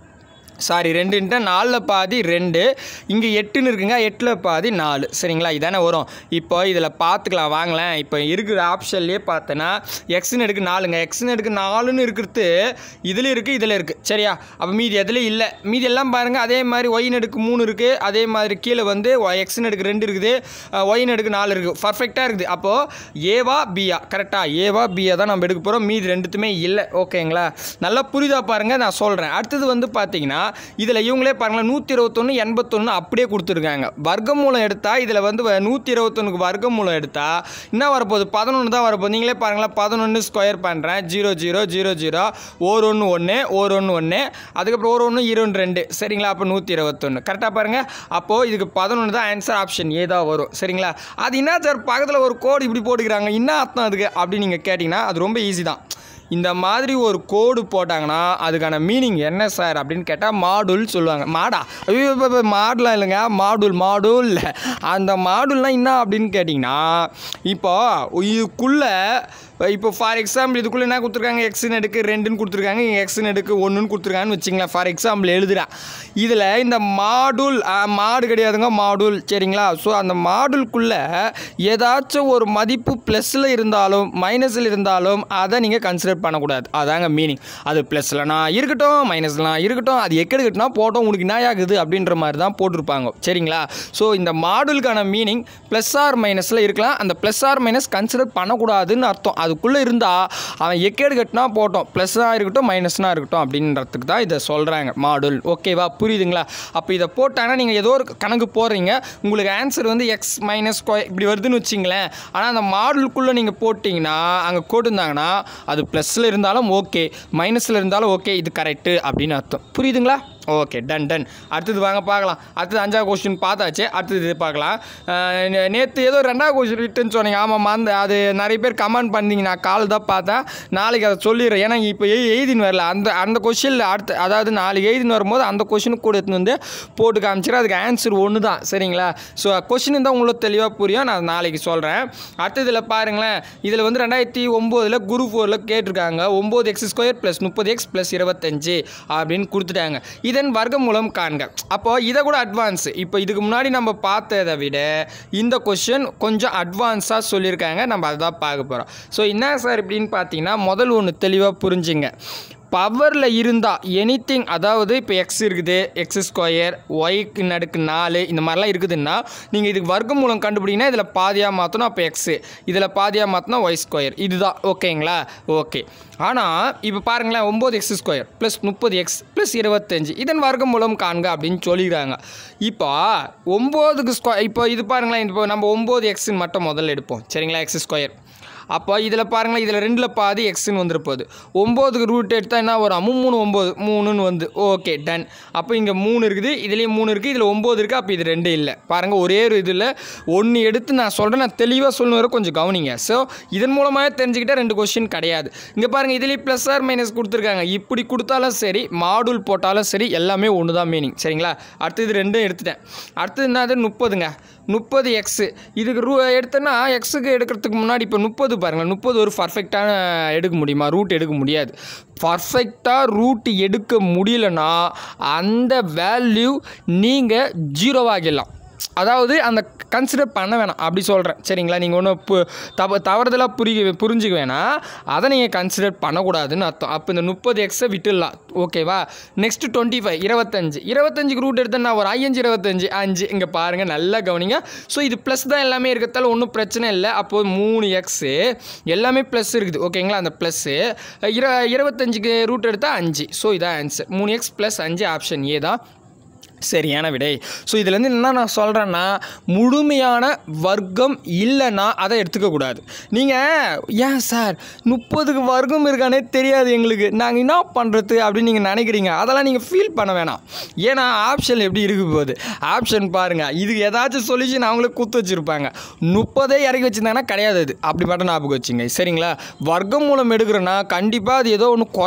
சாரி ரெண்டுன்ட்டு நாலில் பாதி ரெண்டு இங்கே எட்டுன்னு இருக்குங்க எட்டில் பாதி நாலு சரிங்களா இதானே வரும் இப்போ இதில் பார்த்துக்கலாம் வாங்களேன் இப்போ இருக்கிற ஆப்ஷன்லேயே பார்த்தோன்னா எக்ஸ்னு எடுக்கு நாலுங்க எக்ஸ்னு எடுக்கு நாலுன்னு இருக்கிறது இதில் இருக்குது இதில் இருக்குது சரியா அப்போ மீதி எதுலேயும் இல்லை மீதி எல்லாம் பாருங்கள் அதே மாதிரி ஒயின் எடுக்கு மூணு இருக்குது அதே மாதிரி கீழே வந்து எக்ஸ்னு எடுக்கு ரெண்டு இருக்குது ஒயின் எடுக்கு நாலு இருக்குது பர்ஃபெக்டாக இருக்குது அப்போது ஏவா பியா கரெக்டாக ஏவா பியா தான் நம்ம எடுக்க போகிறோம் மீதி ரெண்டுத்துமே இல்லை ஓகேங்களா நல்லா புரிதா பாருங்கள் நான் சொல்கிறேன் அடுத்தது வந்து பார்த்தீங்கன்னா இதில் இவங்களே பாருங்களேன் நூற்றி இருபத்தொன்று எண்பத்தொன்று அப்படியே கொடுத்துருக்காங்க வர்க்கமூலம் எடுத்தால் இதில் வந்து நூற்றி இருபத்தொன்னுக்கு வர்க்கமூலம் எடுத்தால் என்ன வரப்போகுது பதினொன்று தான் வரப்போகுது நீங்களே பாருங்களேன் பதினொன்று ஸ்கொயர் பண்ணுறேன் zero zero zero zero or ஒன்று ஒன்று ஓர் ஒன்று ஒன்று அதுக்கப்புறம் ஒரு ஒன்று இருபது ரெண்டு சரிங்களா அப்போ நூற்றி இருபத்தொன்று கரெக்டாக பாருங்கள் அப்போது இதுக்கு பதினொன்று தான் ஆன்சர் ஆப்ஷன் ஏ தான் வரும் சரிங்களா அது என்ன சார் பக்கத்தில் ஒரு கோடு இப்படி போட்டுக்கிறாங்க என்ன அர்த்தம் அதுக்கு அப்படின்னு நீங்கள் கேட்டிங்கன்னா அது ரொம்ப ஈஸி தான் இந்த மாதிரி ஒரு கோடு போட்டாங்கன்னா அதுக்கான மீனிங் என்ன சார் அப்படின்னு கேட்டால் மாடுல் சொல்லுவாங்க மாடா ஐயோ இப்போ இப்போ மாடுலாம் இல்லைங்க மாடுல் மாடுல் அந்த மாடுல்னால் என்ன அப்படின்னு கேட்டிங்கன்னா இப்போ இதுக்குள்ளே இப்போ ஃபார் எக்ஸாம்பிள் இதுக்குள்ளே என்ன கொடுத்துருக்காங்க எக்ஸ்னு எடுக்கு ரெண்டுன்னு கொடுத்துருக்காங்க இங்கே எக்ஸ்னு எடுக்கு ஒன்றுன்னு கொடுத்துருக்காங்கன்னு வச்சிங்களேன் ஃபார் எக்ஸாம்பிள் எழுதுறேன் இதில் இந்த மாடுல் மாடு கிடையாதுங்க மாடுல் சரிங்களா ஸோ அந்த மாடுல்குள்ளே ஏதாச்சும் ஒரு மதிப்பு ப்ளஸில் இருந்தாலும் மைனஸில் இருந்தாலும் அதை நீங்கள் கன்சிடர் பண்ணக்கூடாது அதாங்க மீனிங் அது ப்ளஸ்லனா இருக்கட்டும் மைனஸ்லாம் இருக்கட்டும் அது எக்கெடுக்கட்டுனா போட்டோம் உனக்கு என்ன ஆகுது அப்படின்ற மாதிரி தான் போட்டிருப்பாங்க சரிங்களா ஸோ இந்த மாடுலுக்கான மீனிங் ப்ளஸ் ஆர் மைனஸில் இருக்கலாம் அந்த ப்ளஸ் ஆர் மைனஸ் கன்சிடர் பண்ணக்கூடாதுன்னு அர்த்தம் அதுக்குள்ளே இருந்தால் அவன் எக்கேடு கட்டினா போட்டோம் ப்ளஸ்ஸாக இருக்கட்டும் மைனஸ்னாக இருக்கட்டும் அப்படின்றதுக்கு தான் இதை சொல்கிறாங்க மாடுல் ஓகேவா புரியுதுங்களா அப்போ இதை போட்டாங்கன்னா நீங்கள் ஏதோ ஒரு கணக்கு போடுறீங்க உங்களுக்கு ஆன்சர் வந்து எக்ஸ் மைனஸ் இப்படி வருதுன்னு வச்சிங்களேன் ஆனால் அந்த மாடலுக்குள்ளே நீங்கள் போட்டிங்கன்னா அங்கே போட்டிருந்தாங்கன்னா அது ப்ளஸில் இருந்தாலும் ஓகே மைனஸில் இருந்தாலும் ஓகே இது கரெக்டு அப்படின்னு அர்த்தம் புரியுதுங்களா ஓகே டன் டன் அடுத்தது வாங்க பார்க்கலாம் அடுத்தது அஞ்சாவது கொஸ்டின் பார்த்தாச்சு அடுத்தது இது பார்க்கலாம் நேற்று ஏதோ ரெண்டாவது கொஸ்டின் ரிட்டுன்னு சொன்னீங்க ஆமாம்மா அந்த அது நிறைய பேர் கமெண்ட் பண்ணீங்க நான் கால் தான் பார்த்தேன் நாளைக்கு அதை சொல்லிடுறேன் ஏன்னா இப்போ எ எழுதின்னு வரல அந்த அந்த கொஷினில் அடுத்து அதாவது நாளைக்கு எழுதின்னு வரும்போது அந்த கொஷினுக்கு கூட எடுத்துன்னு வந்து போட்டு காமிச்சிடும் அதுக்கு ஆன்சர் ஒன்று தான் சரிங்களா ஸோ கொஷின் தான் உங்களுக்கு தெளிவாக புரியும் நான் நாளைக்கு சொல்கிறேன் அடுத்ததில் பாருங்களேன் இதில் வந்து ரெண்டாயிரத்தி ஒம்போதில் குரு ஃபோரில் கேட்டிருக்காங்க ஒம்பது எக்ஸ் ஸ்கொயர் ப்ளஸ் முப்பது எக்ஸ் ப்ளஸ் இருபத்தஞ்சு அப்படின்னு கொடுத்துட்டாங்க இதன் வர்க்கமூலம் காண்க அப்போ இதை கூட அட்வான்ஸ் இப்போ இதுக்கு முன்னாடி நம்ம பார்த்ததை விட இந்த கொஷின் கொஞ்சம் அட்வான்ஸாக சொல்லியிருக்காங்க நம்ம அதை தான் பார்க்க போகிறோம் ஸோ என்ன சார் இப்படின்னு பார்த்தீங்கன்னா முதல் ஒன்று தெளிவாக புரிஞ்சுங்க பவரில் இருந்தால் எனிதிங் அதாவது இப்போ எக்ஸ் இருக்குது எக்ஸ் ஸ்கொயர் ஒய்க்கு நடுக்கு நாலு இந்த மாதிரிலாம் இருக்குதுன்னா நீங்கள் இதுக்கு வர்க்கமூலம் கண்டுபிடிங்கன்னா இதில் பாதியாக மாற்றணும் அப்போ எக்ஸு இதில் பாதியாக மாற்றினா ஒய் ஸ்கொயர் இதுதான் ஓகேங்களா ஓகே ஆனால் இப்போ பாருங்களேன் ஒம்பது எக்ஸ் ஸ்கொயர் ப்ளஸ் முப்பது எக்ஸ் ப்ளஸ் இருபத்தஞ்சு இதன் வர்க்கமூலம் காண்க அப்படின்னு சொல்லிடுறாங்க இப்போ ஒம்போதுக்கு ஸ்கொயர் இப்போ இது பாருங்களேன் இப்போ நம்ம ஒம்பது எக்ஸ்ன்னு மட்டும் முதல்ல எடுப்போம் சரிங்களா எக்ஸ் ஸ்கொயர் அப்போ இதில் பாருங்களேன் இதில் ரெண்டில் பாதி எக்ஸ்ன்னு வந்துருப்போது ஒம்போதுக்கு ரூட் எடுத்தால் என்ன வரும் மூணு மூணு ஒம்பது மூணுன்னு வந்து ஓகே டன் அப்போ இங்கே மூணு இருக்குது இதுலேயும் மூணு இருக்குது இதில் ஒம்பது இருக்குது அப்போ இது ரெண்டு இல்லை பாருங்கள் ஒரே ஒரு இதில் ஒன்று எடுத்து நான் சொல்கிறேன் நான் தெளிவாக சொல்லணும் வரை கொஞ்சம் கவனிங்க ஸோ இதன் மூலமாக தெரிஞ்சுக்கிட்டால் ரெண்டு கொஸ்டின் கிடையாது இங்கே பாருங்கள் இதுலேயும் ப்ளஸ் ஆர் மைனஸ் கொடுத்துருக்காங்க இப்படி கொடுத்தாலும் சரி மாடூல் போட்டாலும் சரி எல்லாமே ஒன்று தான் மீனிங் சரிங்களா அடுத்து இது ரெண்டும் எடுத்துட்டேன் அடுத்தது என்னது முப்பதுங்க முப்பது எக்ஸு இதுக்கு ரூ எடுத்தேன்னா எக்ஸுக்கு எடுக்கிறதுக்கு முன்னாடி இப்போ முப்பது பாருங்கள் முப்பது ஒரு பர்ஃபெக்டான எடுக்க முடியுமா ரூட் எடுக்க முடியாது பர்ஃபெக்டாக ரூட் எடுக்க முடியலன்னா அந்த வேல்யூ நீங்கள் ஜீரோவாகிடலாம் அதாவது அந்த கன்சிடர் பண்ண வேணாம் அப்படி சொல்கிறேன் சரிங்களா நீங்கள் ஒன்றும் பு தவ தவறுதலாக புரிய புரிஞ்சுக்க வேணாம் அதை நீங்கள் கன்சிடர் பண்ணக்கூடாதுன்னு அர்த்தம் அப்போ இந்த முப்பது எக்ஸை விட்டுடலாம் ஓகேவா நெக்ஸ்ட்டு டுவெண்ட்டி ஃபைவ் இருபத்தஞ்சு இருபத்தஞ்சுக்கு ரூட் எடுத்தேன் நான் ஒரு ஐயஞ்சு இருபத்தஞ்சு அஞ்சு இங்கே பாருங்கள் நல்லா கவனிங்க ஸோ இது ப்ளஸ் தான் எல்லாமே இருக்கிறதால ஒன்றும் பிரச்சனை இல்லை அப்போது மூணு எக்ஸு எல்லாமே ப்ளஸ் இருக்குது ஓகேங்களா அந்த ப்ளஸ்ஸு இரு இருபத்தஞ்சுக்கு ரூட் எடுத்தால் அஞ்சு ஸோ இதான் ஆன்சர் மூணு எக்ஸ் ப்ளஸ் அஞ்சு ஆப்ஷன் ஏ தான் சரியான விடை ஸோ இதுலேருந்து என்ன நான் சொல்கிறேன்னா முழுமையான வர்க்கம் இல்லைன்னா அதை எடுத்துக்கக்கூடாது நீங்கள் ஏன் சார் முப்பதுக்கு வர்க்கம் இருக்கானே தெரியாது எங்களுக்கு நாங்கள் என்ன பண்ணுறது அப்படின்னு நீங்கள் நினைக்கிறீங்க அதெல்லாம் நீங்கள் ஃபீல் பண்ண வேணாம் ஏன்னா ஆப்ஷன் எப்படி இருக்கு போகுது ஆப்ஷன் பாருங்கள் இதுக்கு ஏதாச்சும் சொல்யூஷன் அவங்களே குத்து வச்சுருப்பாங்க முப்பதே இறக்கி வச்சுருந்தாங்கன்னா கிடையாது அது அப்படி மட்டும் ஞாபகம் வச்சுங்க சரிங்களா வர்க்கம் மூலம் எடுக்கிறோன்னா கண்டிப்பாக அது ஏதோ ஒன்று குறையும்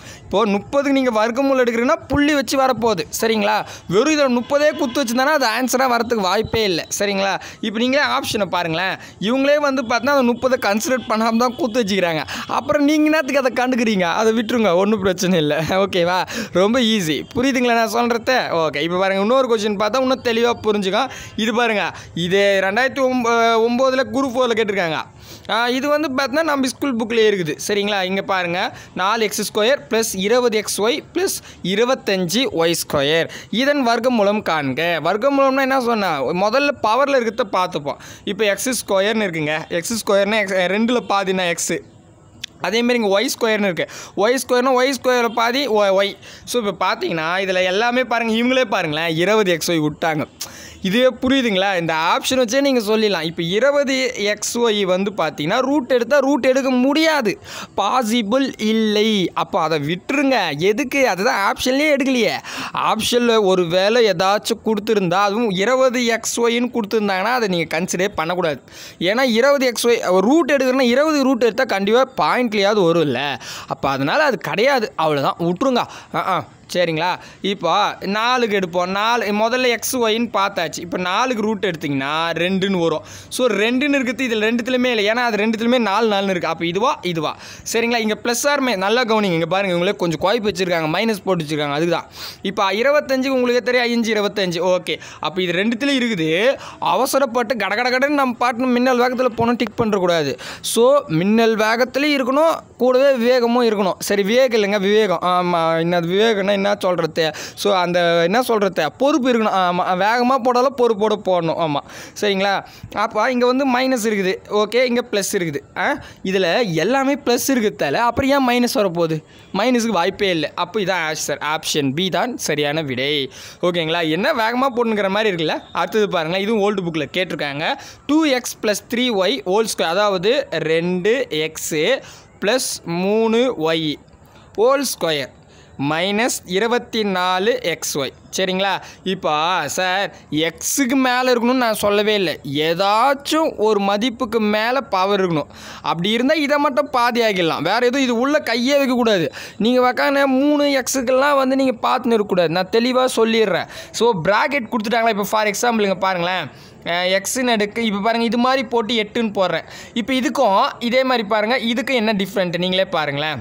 இப்போது முப்பதுக்கு நீங்கள் வர்க்கமூலம் எடுக்கிறீங்கன்னா புள்ளி வச்சு வரப்போகுது சரிங்களா வெறும் இதில் முப்பதே குத்து வச்சுருந்தானா அது ஆன்சராக வரதுக்கு வாய்ப்பே இல்லை சரிங்களா இப்போ நீங்களே ஆப்ஷனை பாருங்களேன் இவங்களே வந்து பார்த்தீங்கன்னா அந்த முப்பதை கன்சிடர் பண்ணாமல் தான் குத்து வச்சுக்கிறாங்க அப்புறம் நீங்கள் நேரத்துக்கு அதை கண்டுக்கிறீங்க அதை விட்டுருங்க ஒன்றும் பிரச்சனை இல்லை ஓகேவா ரொம்ப ஈஸி புரியுதுங்களா நான் சொல்கிறத ஓகே இப்போ பாருங்கள் இன்னொரு கொஸ்டின் பார்த்தா இன்னும் தெளிவாக புரிஞ்சுக்கும் இது பாருங்கள் இது ரெண்டாயிரத்தி ஒம்ப ஒம்போதில் குரூப் ஃபோரில் கேட்டிருக்காங்க ஆ, இது வந்து பார்த்தீங்கன்னா நம்ம ஸ்கூல் புக்கில் இருக்குது சரிங்களா இங்கே பாருங்கள் நாலு எக்ஸ் ஸ்கொயர் ப்ளஸ் இருபது எக்ஸ் ஒய் ப்ளஸ் இருபத்தஞ்சி ஒய் ஸ்கொயர் இதன் வர்க்கமூலம் காண்க வர்க்கமூலம்னா என்ன சொன்னேன் முதல்ல பவரில் இருக்கிறத பார்த்துப்போம் இப்போ எக்ஸ் ஸ்கொயர்னு இருக்குங்க எக்ஸ் ஸ்கொயர்னா எக்ஸ் ரெண்டில் பாதினா எக்ஸு அதேமாரி இங்கே ஒய் ஸ்கொயர்னு இருக்குது ஒய் ஸ்கொயர்னா ஒய் ஸ்கொயரில் பாதி ஒய் ஸோ இப்போ பார்த்தீங்கன்னா இதில் எல்லாமே பாருங்கள் இவங்களே பாருங்களேன் இருபது எக்ஸ் ஒய் விட்டாங்க இதுவே புரியுதுங்களா இந்த ஆப்ஷன் வச்சே நீங்கள் சொல்லிடலாம் இப்போ இருபது எக்ஸ் ஒய் வந்து பார்த்தீங்கன்னா ரூட் எடுத்தால் ரூட் எடுக்க முடியாது பாசிபிள் இல்லை அப்போ அதை விட்டுருங்க எதுக்கு அதுதான் ஆப்ஷன்லேயே எடுக்கலையே ஆப்ஷனில் ஒரு வேலை ஏதாச்சும் கொடுத்துருந்தா அதுவும் இருபது எக்ஸ் ஒய்ன்னு கொடுத்துருந்தாங்கன்னா அதை நீங்கள் கன்சிடர் பண்ணக்கூடாது ஏன்னா இருபது எக்ஸ் ஒய் ரூட் எடுக்கிறேன்னா இருபது ரூட் எடுத்தால் கண்டிப்பாக பாயிண்ட்லேயாவது வரும் இல்லை அப்போ அதனால் அது கிடையாது அவ்வளோதான் விட்ருங்க ஆ ஆ சரிங்களா இப்போ நாலுக்கு எடுப்போம் நாலு முதல்ல எக்ஸ் ஒய்ன்னு பார்த்தாச்சு இப்போ நாலுக்கு ரூட் எடுத்திங்கன்னா ரெண்டுன்னு வரும் ஸோ ரெண்டுன்னு இருக்குது இதில் ரெண்டுத்துலையுமே இல்லை ஏன்னா அது ரெண்டுத்துலையுமே நாலு நாலுன்னு இருக்குது அப்போ இதுவா இதுவா சரிங்களா இங்கே ப்ளஸ் ஆர்மே நல்லா கவனிங்க இங்கே பாருங்கள் இவங்களே கொஞ்சம் குழப்பி வச்சுருக்காங்க மைனஸ் போட்டு வச்சுருக்காங்க அதுக்கு தான் இப்போ இருபத்தஞ்சுக்கு உங்களுக்கு தெரியும் அஞ்சு இருபத்தஞ்சு ஓகே அப்போ இது ரெண்டுத்துலையும் இருக்குது அவசரப்பட்டு கட கட கடன்னு நம்ம பாட்டு மின்னல் வேகத்தில் போனோம் டிக் பண்ணுறக்கூடாது ஸோ மின்னல் வேகத்துலேயும் இருக்கணும் கூடவே விவேகமும் இருக்கணும் சரி விவேகம் இல்லைங்க விவேகம் ஆமாம் என்ன விவேகம்னா என்ன சொல்கிறது ஸோ அந்த என்ன சொல்கிறது பொறுப்பு இருக்கணும் ஆமாம் வேகமாக போட்டாலும் பொறுப்போட போடணும் ஆமாம் சரிங்களா அப்போ இங்கே வந்து மைனஸ் இருக்குது ஓகே இங்கே ப்ளஸ் இருக்குது ஆ இதில் எல்லாமே ப்ளஸ் இருக்கிறதால அப்புறம் ஏன் மைனஸ் வரப்போகுது மைனஸுக்கு வாய்ப்பே இல்லை அப்போ இதான் ஆன்சர் ஆப்ஷன் பி தான் சரியான விடை ஓகேங்களா என்ன வேகமாக போட்டுங்கிற மாதிரி இருக்குல்ல அடுத்தது பாருங்கள் இதுவும் ஓல்டு புக்கில் கேட்டிருக்காங்க two x plus three y whole square அதாவது ரெண்டு எக்ஸு ப்ளஸ் மூணு ஒய் ஹோல் ஸ்கொயர் மைனஸ் இருபத்தி நாலு எக்ஸ் ஒய் சரிங்களா இப்போ சார் எக்ஸுக்கு மேலே இருக்கணும்னு நான் சொல்லவே இல்லை ஏதாச்சும் ஒரு மதிப்புக்கு மேலே பவர் இருக்கணும் அப்படி இருந்தால் இதை மட்டும் பாதி ஆகிடலாம் வேறு எதுவும் இது உள்ள கையே வைக்கக்கூடாது நீங்கள் வைக்கான மூணு எக்ஸுக்கெல்லாம் வந்து நீங்கள் பார்த்துன்னு இருக்கக்கூடாது நான் தெளிவாக சொல்லிடுறேன் ஸோ ப்ராக்கெட் கொடுத்துட்டாங்களா இப்போ ஃபார் எக்ஸாம்பிள் இங்கே பாருங்களேன் எக்ஸுன்னு எடுக்கு இப்போ பாருங்கள் இது மாதிரி போட்டு எட்டுன்னு போடுறேன் இப்போ இதுக்கும் இதே மாதிரி பாருங்கள் இதுக்கும் என்ன டிஃப்ரெண்ட் நீங்களே பாருங்களேன்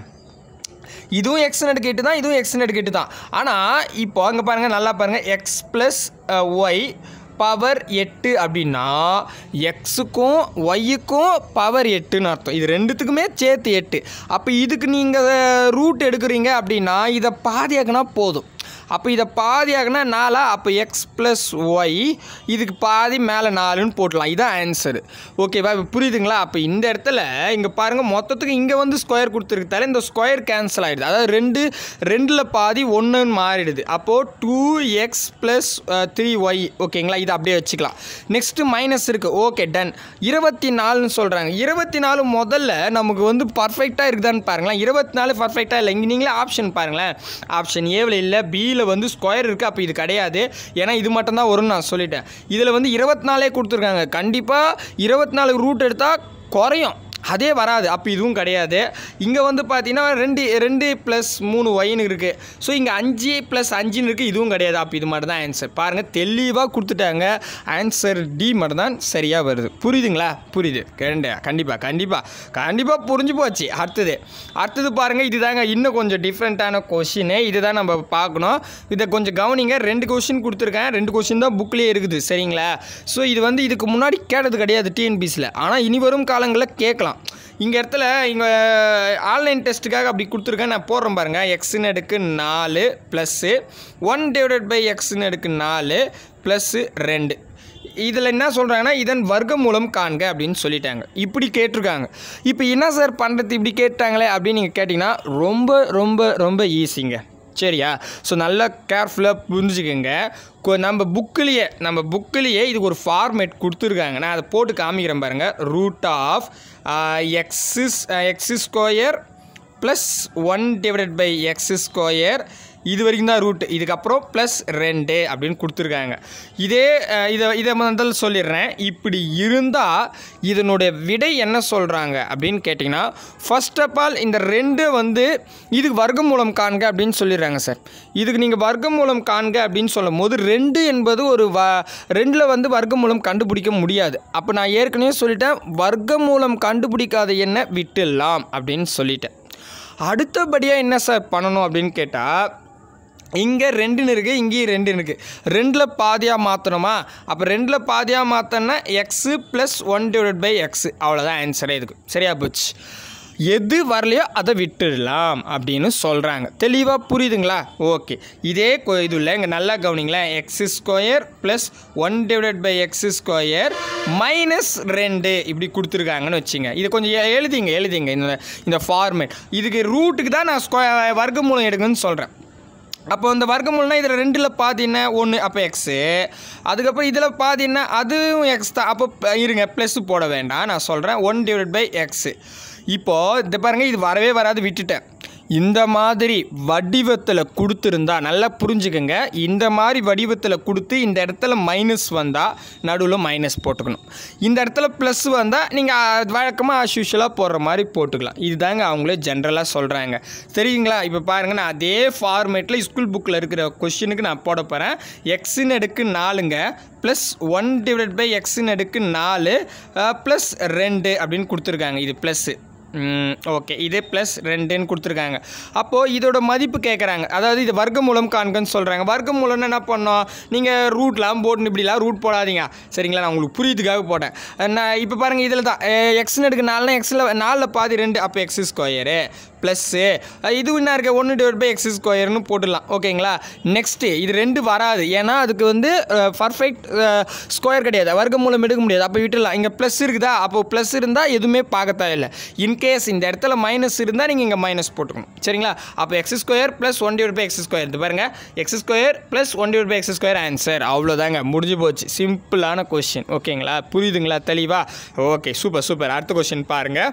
இதுவும் எக்ஸ் நடுக்கு எட்டு தான் இதுவும் எக்ஸ் நடுக்கு எட்டு தான் ஆனால் இப்போ அங்கே பாருங்கள் நல்லா பாருங்கள் எக்ஸ் ப்ளஸ் ஒய் பவர் எட்டு அப்படின்னா எக்ஸுக்கும் ஒய்யுக்கும் பவர் எட்டுன்னு அர்த்தம் இது ரெண்டுத்துக்குமே சேர்த்து எட்டு அப்போ இதுக்கு நீங்கள் ரூட் எடுக்கிறீங்க அப்படின்னா இதை பாதியாக்குனா போதும் அப்போ இதை பாதியாகுனா நாலா அப்போ எக்ஸ் ப்ளஸ் ஒய் இதுக்கு பாதி மேலே நாலுன்னு போட்டலாம் இதான் ஆன்சரு ஓகேவா இப்போ புரியுதுங்களா அப்போ இந்த இடத்துல இங்கே பாருங்கள் மொத்தத்துக்கு இங்கே வந்து ஸ்கொயர் கொடுத்துருக்கதால இந்த ஸ்கொயர் கேன்சல் ஆகிடுது அதாவது ரெண்டு ரெண்டில் பாதி ஒன்றுன்னு மாறிடுது அப்போது two x plus three y ஓகேங்களா இதை அப்படியே வச்சுக்கலாம் நெக்ஸ்ட்டு மைனஸ் இருக்குது ஓகே டன் இருபத்தி நாலுன்னு சொல்கிறாங்க இருபத்தி நாலு முதல்ல நமக்கு வந்து பர்ஃபெக்டாக இருக்குதான்னு பாருங்களேன் இருபத்தி நாலு பர்ஃபெக்டாக இல்லை இங்கே நீங்களே ஆப்ஷன் பாருங்களேன் ஆப்ஷன் ஏவில் இல்லை பியில் வந்து ஸ்கொயர் இருக்குது அப்போ இது கிடையாது ஏன்னா இது மட்டும்தான் வரும்னு நான் சொல்லிட்டேன் இதில் வந்து இருபத்தி நாலே கொடுத்துருக்காங்க கண்டிப்பாக இருபத்தி நாலு ரூட் எடுத்தால் குறையும் அதே வராது அப்போ இதுவும் கிடையாது இங்கே வந்து பார்த்தீங்கன்னா ரெண்டு ரெண்டு ப்ளஸ் மூணு ஒயின்னு இருக்குது ஸோ இங்கே அஞ்சு ப்ளஸ் அஞ்சுன்னு இருக்குது இதுவும் கிடையாது அப்போ இது மட்டும் தான் ஆன்சர் பாருங்கள் தெளிவாக கொடுத்துட்டாங்க ஆன்சர் டி மட்டும் தான் சரியாக வருது புரியுதுங்களா புரியுது கரெண்டா கண்டிப்பாக கண்டிப்பாக கண்டிப்பாக புரிஞ்சு போச்சு அடுத்தது அடுத்தது பாருங்கள் இதுதாங்க இன்னும் கொஞ்சம் டிஃப்ரெண்ட்டான கொஷினு இதுதான் நம்ம பார்க்கணும் இதை கொஞ்சம் கவனிங்க ரெண்டு கொஷின் கொடுத்துருக்கேன் ரெண்டு கொஷின் தான் புக்லேயே இருக்குது சரிங்களா ஸோ இது வந்து இதுக்கு முன்னாடி கேட்டது கிடையாது டிஎன்பிசியில் ஆனால் இனி வரும் காலங்களில் கேட்கலாம் இங்கே இடத்துல இங்கே ஆன்லைன் டெஸ்ட்டுக்காக அப்படி கொடுத்துருக்கேன் நான் போடுறேன் பாருங்கள் எக்ஸ்னு எடுக்கு நாலு ப்ளஸ்ஸு ஒன் டிவைடட் பை எக்ஸ்னு எடுக்கு நாலு ப்ளஸ்ஸு ரெண்டு இதில் என்ன சொல்கிறாங்கன்னா இதன் வர்க்க மூலம் காண்க அப்படின்னு சொல்லிட்டாங்க இப்படி கேட்டிருக்காங்க இப்போ என்ன சார் பண்ணுறது இப்படி கேட்டாங்களே அப்படின்னு நீங்கள் கேட்டிங்கன்னா ரொம்ப ரொம்ப ரொம்ப ஈஸிங்க சரியா ஸோ நல்லா கேர்ஃபுல்லாக புரிஞ்சுக்கோங்க கொ- நம்ம புக்கிலேயே நம்ம புக்கிலேயே இதுக்கு ஒரு ஃபார்மேட் கொடுத்துருக்காங்க நான் அதை போட்டு காமிக்கிறேன் பாருங்கள் root of x is x square plus one divided by x square இது வரைக்கும் தான் ரூட் இதுக்கப்புறம் ப்ளஸ் ரெண்டு அப்படின்னு கொடுத்துருக்காங்க இதே அஹ், இதை இதை முதல்ல சொல்லிடுறேன் இப்படி இருந்தால் இதனுடைய விடை என்ன சொல்கிறாங்க அப்படின்னு கேட்டிங்கன்னா ஃபர்ஸ்ட் ஆஃப் ஆல் இந்த ரெண்டு வந்து இதுக்கு வர்க்கமூலம் காண்க அப்படின்னு சொல்லிடுறாங்க சார் இதுக்கு நீங்கள் வர்க்கமூலம் காண்க அப்படின்னு சொல்லும் போது ரெண்டு என்பது ஒரு வ ரெண்டில் வந்து வர்க்கமூலம் கண்டுபிடிக்க முடியாது அப்போ நான் ஏற்கனவே சொல்லிட்டேன் வர்க்கமூலம் கண்டுபிடிக்காத எண்ணை விட்டுடலாம் அப்படின்னு சொல்லிட்டேன் அடுத்தபடியாக என்ன சார் பண்ணணும் அப்படின்னு கேட்டால் இங்கே ரெண்டுன்னு இருக்குது இங்கேயும் ரெண்டு இருக்குது ரெண்டில் பாதியாக மாற்றணுமா அப்போ ரெண்டில் பாதியாக மாற்றோன்னா x plus one divide by x அவ்வளோதான் ஆன்சரே இதுக்கு சரியா போச்சு எது வரலையோ அதை விட்டுடலாம் அப்படின்னு சொல்கிறாங்க தெளிவாக புரியுதுங்களா ஓகே இதே கொ- இது இல்லை இங்கே நல்லா கவனிங்களேன் x square plus one divide by x square minus ரெண்டு இப்படி கொடுத்துருக்காங்கன்னு வச்சுங்க இது கொஞ்சம் எ- எழுதிங்க எழுதிங்க இந்த இந்த ஃபார்மேட் இதுக்கு ரூட்டுக்கு தான் நான் ஸ்கொ வர்க்கமூலம் எடுக்கணும்னு சொல்கிறேன் அப்போ இந்த வர்க்கமூலம்னா இதில் ரெண்டில் பாதி என்ன ஒன்று அப்போ எக்ஸு அதுக்கப்புறம் இதில் பாதி என்ன அதுவும் எக்ஸ் தான் அப்போ ப- இருங்க ப்ளஸ் போட வேண்டாம் நான் சொல்கிறேன் ஒன் டிவைட் பை எக்ஸு இப்போது இந்த பாருங்கள் இது வரவே வராது விட்டுட்டேன் இந்த மாதிரி வடிவத்தில் கொடுத்துருந்தா நல்லா புரிஞ்சுக்கங்க இந்த மாதிரி வடிவத்தில் கொடுத்து இந்த இடத்துல மைனஸ் வந்தால் நடுவில் மைனஸ் போட்டுக்கணும் இந்த இடத்துல ப்ளஸ் வந்தால் நீங்கள் வழக்கமாக ஆஸ் யூஷுவலாக போடுற மாதிரி போட்டுக்கலாம் இதுதாங்க அவங்களே ஜென்ரலாக சொல்கிறாங்க தெரியுங்களா இப்போ பாருங்கள் நான் அதே ஃபார்மேட்டில் ஸ்கூல் புக்கில் இருக்கிற கொஷினுக்கு நான் போட போகிறேன் எக்ஸின் அடுக்கு நாலுங்க ப்ளஸ் ஒன் டிவைட் பை எக்ஸின் அடுக்கு நாலு ப்ளஸ் ரெண்டு அப்படின்னு கொடுத்துருக்காங்க இது ப்ளஸ்ஸு ஓகே இது ப்ளஸ் ரெண்டுன்னு கொடுத்துருக்காங்க அப்போது இதோட மதிப்பு கேட்குறாங்க அதாவது இது வர்க்கமூலம் காண்கன்னு சொல்கிறாங்க வர்க்கமூலம்னு என்ன பண்ணோம் நீங்கள் ரூட்லாம் போட்டு இப்படிலாம் ரூட் போடாதீங்க சரிங்களா நான் உங்களுக்கு புரியுதுக்காக போட்டேன் நான் இப்போ பாருங்கள் இதில் தான் எக்ஸ்னு எடுக்க நாலுனா எக்ஸில் நாலில் பாதி ரெண்டு அப்போ எக்ஸ் ஸ்கொயரு ப்ளஸ்ஸு இது என்ன இருக்க ஒன்று டிவைட் பை எக்ஸ் ஸ்கொயர்னு போட்டுடலாம் ஓகேங்களா நெக்ஸ்ட்டு இது ரெண்டு வராது ஏன்னா அதுக்கு வந்து பர்ஃபெக்ட் ஸ்கொயர் கிடையாது வர்க்கமூலம் எடுக்க முடியாது அப்போ விட்டுடலாம் இங்கே ப்ளஸ் இருக்குதா அப்போ ப்ளஸ் இருந்தால் எதுவுமே பார்க்கத்தான் இல்லை இன்கேஸ் இந்த இடத்துல மைனஸ் இருந்தால் நீங்கள் இங்கே மைனஸ் போட்டுக்கணும் சரிங்களா அப்போ x square plus one divide by x square இது பாருங்கள் x square plus one divide by x square answer அவ்வளோதாங்க முடிஞ்சு போச்சு சிம்பிளான கொஷின் ஓகேங்களா புரியுதுங்களா தெளிவா ஓகே சூப்பர் சூப்பர் அடுத்த கொஷின் பாருங்கள்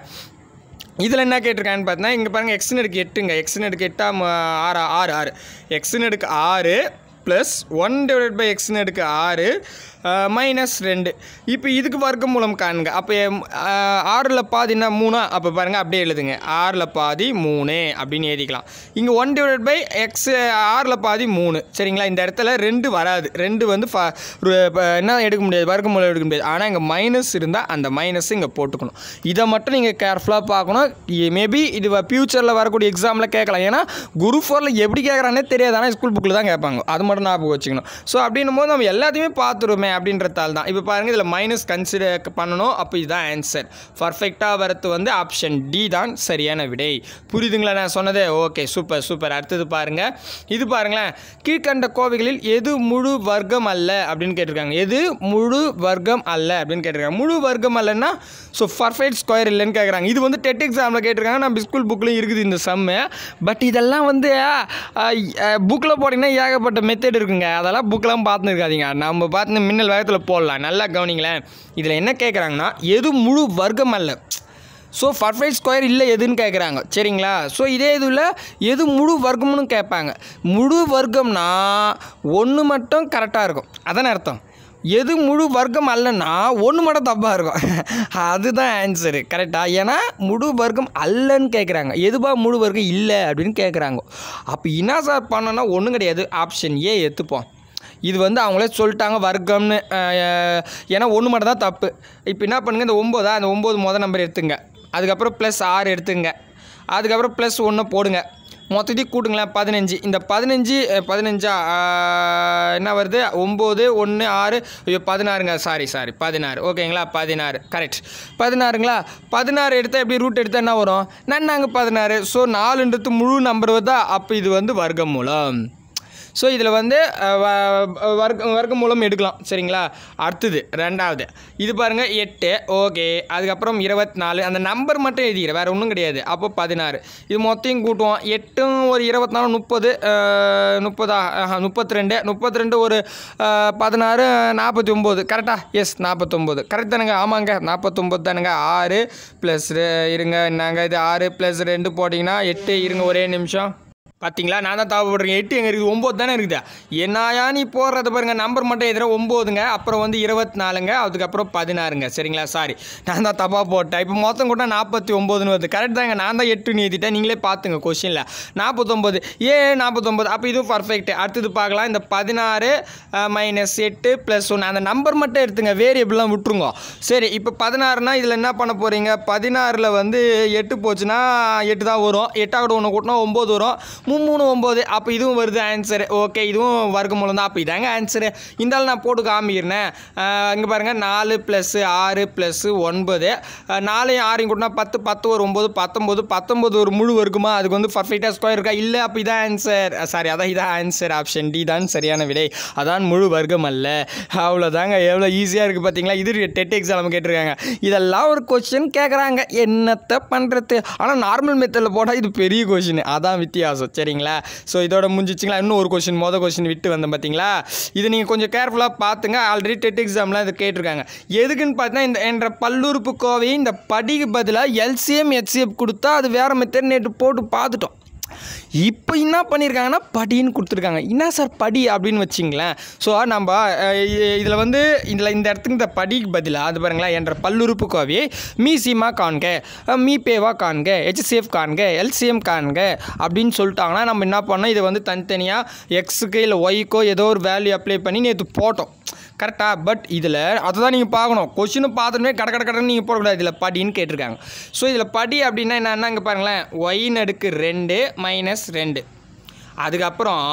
இதில் என்ன கேட்டிருக்கான்னு பார்த்தீங்கன்னா இங்கே பாருங்கள் எக்ஸ்னு எடுக்க எட்டுங்க எக்ஸ்னு எடுக்க எட்டா ம- ஆறு ஆறு ஆறு எக்ஸ்னு எடுக்க ஆறு ப்ளஸ் ஒன் டிவைட் பை எக்ஸ்னு எடுக்க ஆறு மைனஸ் ரெண்டு இப்போ இதுக்கு வர்க்கம் மூலம் காணுங்க அப்போ ஆறில் பாதினா மூணா அப்போ பாருங்கள் அப்படியே எழுதுங்க ஆறில் பாதி மூணு அப்படின்னு எழுதிக்கலாம் இங்கே ஒன் டிவைட் பை எக்ஸ் ஆறில் பாதி மூணு சரிங்களா இந்த இடத்துல ரெண்டு வராது ரெண்டு வந்து ஃப- ஒரு ப- என்ன எடுக்க முடியாது வர்க்க மூலம் எடுக்க முடியாது ஆனால் இங்கே மைனஸ் இருந்தால் அந்த மைனஸ் இங்கே போட்டுக்கணும் இதை மட்டும் நீங்கள் கேர்ஃபுல்லாக பார்க்கணும் மேபி இது ஃப்யூச்சரில் வரக்கூடிய எக்ஸாமில் கேட்கலாம் ஏன்னா குரு ஃபோரில் எப்படி கேட்குறானே தெரியாது ஆனால் ஸ்கூல் புக்கில் தான் கேட்பாங்க அது மட்டும் ஞாபகம் வச்சுக்கணும் ஸோ அப்படின்னும் போது நம்ம எல்லாத்தையுமே பார்த்துருமே அப்படின்றதால தான் இப்போ பாருங்கள் இதில் மைனஸ் கன்சிடர் பண்ணணும் அப்போ இதுதான் ஆன்சர் பர்ஃபெக்டாக வரது வந்து ஆப்ஷன் டி தான் சரியான விடை புரியுதுங்களா நான் சொன்னதே ஓகே சூப்பர் சூப்பர் அடுத்தது பாருங்கள் இது பாருங்களேன் கீழ்கண்ட கோவைகளில் எது முழு வர்க்கம் அல்ல அப்படின்னு கேட்டிருக்காங்க எது முழு வர்க்கம் அல்ல அப்படின்னு கேட்டிருக்காங்க முழு வர்க்கம் அல்லன்னா ஸோ பர்ஃபெக்ட் ஸ்கொயர் இல்லைன்னு கேட்குறாங்க இது வந்து டெட் எக்ஸாமில் கேட்டிருக்காங்க நம்ம ஸ்கூல் புக்லையும் இருக்குது இந்த சம்மு பட் இதெல்லாம் வந்து புக்கில் போட்டிங்கன்னா ஏகப்பட்ட மெத்தட் இருக்குங்க அதெல்லாம் புக்கெலாம் பார்த்துன்னு இருக்காதீங்க நம்ம பார்த்து மின்னல் வேகத்தில் போடலாம் நல்லா கவனிங்களேன் இதில் என்ன கேட்குறாங்கன்னா எது முழு வர்க்கம் அல்ல ஸோ பர்ஃபெக்ட் ஸ்கொயர் இல்லை எதுன்னு கேட்குறாங்க சரிங்களா ஸோ இதே இதில் எது முழு வர்க்கம்னு கேட்பாங்க முழு வர்க்கம்னா ஒன்று மட்டும் கரெக்டாக இருக்கும் அதானே அர்த்தம் எது முழு வர்க்கம் அல்லன்னா ஒன்று மட்டும் தப்பாக இருக்கும் அதுதான் ஆன்சரு கரெக்டாக ஏன்னா முழு வர்க்கம் அல்லன்னு கேட்குறாங்க எதுபா முழு வர்க்கம் இல்லை அப்படின்னு கேட்குறாங்க அப்போ என்ன சார் பண்ணோன்னா ஒன்றும் கிடையாது ஆப்ஷன் ஏ எடுத்துப்போம் இது வந்து அவங்களே சொல்லிட்டாங்க வர்க்கம்னு அஹ், ஏன்னா ஒன்று மட்டும் தான் தப்பு இப்போ என்ன பண்ணுங்க இந்த ஒம்போதா அந்த ஒம்பது மொதல் நம்பர் எடுத்துங்க அதுக்கப்புறம் ப்ளஸ் ஆறு எடுத்துங்க அதுக்கப்புறம் ப்ளஸ் ஒன்று போடுங்க மொத்தத்தையும் கூட்டுங்களேன் பதினஞ்சு இந்த பதினஞ்சு அஹ், பதினஞ்சா ஆஹ், என்ன வருது ஒம்பது ஒன்று ஆறு ஐயோ பதினாறுங்க சாரி சாரி பதினாறு ஓகேங்களா பதினாறு கரெக்ட் பதினாறுங்களா பதினாறு எடுத்தால் எப்படி ரூட் எடுத்தால் என்ன வரும் நன்னாங்க பதினாறு ஸோ நாலுன்றது முழு நம்பர் வருதா அப்போ இது வந்து வர்க்கம் மூலம் ஸோ இதில் வந்து அஹ், வ- வர்க்க வர்க்க மூலம் எடுக்கலாம் சரிங்களா அடுத்தது ரெண்டாவது இது பாருங்கள் எட்டு ஓகே அதுக்கப்புறம் இருபத்தி நாலு அந்த நம்பர் மட்டும் எழுதிக்கிறேன் வேறு ஒன்றும் கிடையாது அப்போ பதினாறு இது மொத்தையும் கூட்டுவோம் எட்டும் ஒரு இருபத்தி நாலு முப்பது அஹ், முப்பதா முப்பத்தி ரெண்டு முப்பத்தி ரெண்டு ஒரு அஹ், பதினாறு நாற்பத்தி ஒம்பது கரெக்டாக எஸ் நாற்பத்தொம்போது கரெக்ட் தானுங்க ஆமாங்க நாற்பத்தொம்போது தானுங்க ஆறு ப்ளஸ் இருங்க என்னங்க இது ஆறு ப்ளஸ் ரெண்டு போட்டிங்கன்னா எட்டு இருங்க ஒரே நிமிஷம் பார்த்தீங்களா நான் தான் தவப்படுறேன் எட்டு எங்கே இருக்குது ஒம்பது தானே இருக்குது என்னையா நீ போடுறது பாருங்க நம்பர் மட்டும் எதிர ஒம்போதுங்க அப்புறம் வந்து இருபத்தி நாலுங்க அதுக்கப்புறம் பதினாறுங்க சரிங்களா சாரி நான் தான் தப்பாக போட்டேன் இப்போ மொத்தம் கூட நாற்பத்தி ஒம்போதுன்னு வருது கரெக்ட் தாங்க நான் தான் எட்டுன்னு எழுதிட்டேன் நீங்களே பார்த்துங்க கொஷினில் நாற்பத்தொம்போது ஏ நாற்பத்தொம்போது அப்போ இதுவும் பர்ஃபெக்ட் அடுத்தது பார்க்கலாம் இந்த பதினாறு மைனஸ் எட்டு ப்ளஸ் ஒன்று அந்த நம்பர் மட்டும் எடுத்துங்க வேரியபிள்லாம் விட்டுருங்க சரி இப்போ பதினாறுனா இதில் என்ன பண்ண போகிறீங்க பதினாறில் வந்து எட்டு போச்சுன்னா எட்டு தான் வரும் எட்டாவோட ஒன்று கூட்டினா ஒம்பது வரும் மூணு மூணு ஒம்பது அப்போ இதுவும் வருது ஆன்சரு ஓகே இதுவும் வர்க்கமூலம் தான் அப்போ இதாங்க ஆன்சரு இந்த ஆள் நான் போட்டு காமிக்கிறேன் இங்கே பாருங்கள் நாலு ப்ளஸ்ஸு ஆறு ப்ளஸ்ஸு ஒன்பது அஹ், நாலையும் ஆறையும் கூட்டினா பத்து பத்து ஒரு ஒம்பது பத்தொம்பது பத்தொம்பது ஒரு முழு வருக்குமா அதுக்கு வந்து பர்ஃபெக்டாக ஸ்கொயர் இருக்கா இல்லை அப்போ இதான் ஆன்சர் சாரி அதான் இதான் ஆன்சர் ஆப்ஷன் டி தான் சரியான விடை அதான் முழு வர்க்கம் அல்ல அவ்வளோதாங்க எவ்வளோ ஈஸியாக இருக்குது பார்த்தீங்களா இது டெட் எக்ஸாம் கேட்டிருக்காங்க இதெல்லாம் ஒரு கொஸ்டின் கேட்குறாங்க என்னத்தை பண்ணுறது ஆனால் நார்மல் மெத்தடில் போட்டால் இது பெரிய கொஷின் அதான் வித்தியாசம் சரிங்களா ஸோ இதோட முடிஞ்சிச்சிங்களா இன்னும் ஒரு கொஷின் மொதல் கொஷின் விட்டு வந்தேன் பார்த்தீங்களா இது நீங்கள் கொஞ்சம் கேர்ஃபுல்லாக பார்த்துங்க ஆல்ரெடி டெட் எக்ஸாம்லாம் இது கேட்டிருக்காங்க எதுக்குன்னு பார்த்தீங்கன்னா இந்த என்ற பல்லுறுப்பு கோவையை இந்த படிக்கு பதிலாக எல்சிஎம் ஹெச்சிஎஃப் கொடுத்தா அது வேறு மெத்தட் நேற்று போட்டு பார்த்துட்டோம் இப்போ என்ன பண்ணியிருக்காங்கன்னா படின்னு கொடுத்துருக்காங்க என்ன சார் படி அப்படின்னு வச்சிங்களேன் ஸோ நம்ம இதில் வந்து இதில் இந்த இடத்துக்கு இந்த படிக்கு பதிலாக அது பாருங்களேன் என்ற பல்லுறுப்பு கோவையை மீ சீமா காண்க அஹ், மீ பேவா காண்க ஹெச்சிஎஃப் காண்க எல்சிஎம் காண்க அப்படின்னு சொல்லிட்டாங்கன்னா நம்ம என்ன பண்ணோம் இதை வந்து தனித்தனியாக எக்ஸுக்கு இல்லை ஒய்க்கோ ஏதோ ஒரு வேல்யூ அப்ளை பண்ணி நேற்று போட்டோம் கரெக்டாக பட் இதில் அதை தான் நீங்கள் பார்க்கணும் கொஷினை பார்த்துமே கட கட கடன்னு நீங்கள் போடக்கூடாது இதில் படின்னு கேட்டிருக்காங்க ஸோ இதில் படி அப்படின்னா என்னென்னா இங்கே பாருங்களேன் ஒயின் அடுக்கு ரெண்டு மைனஸ் ரெண்டு அதுக்கப்புறம்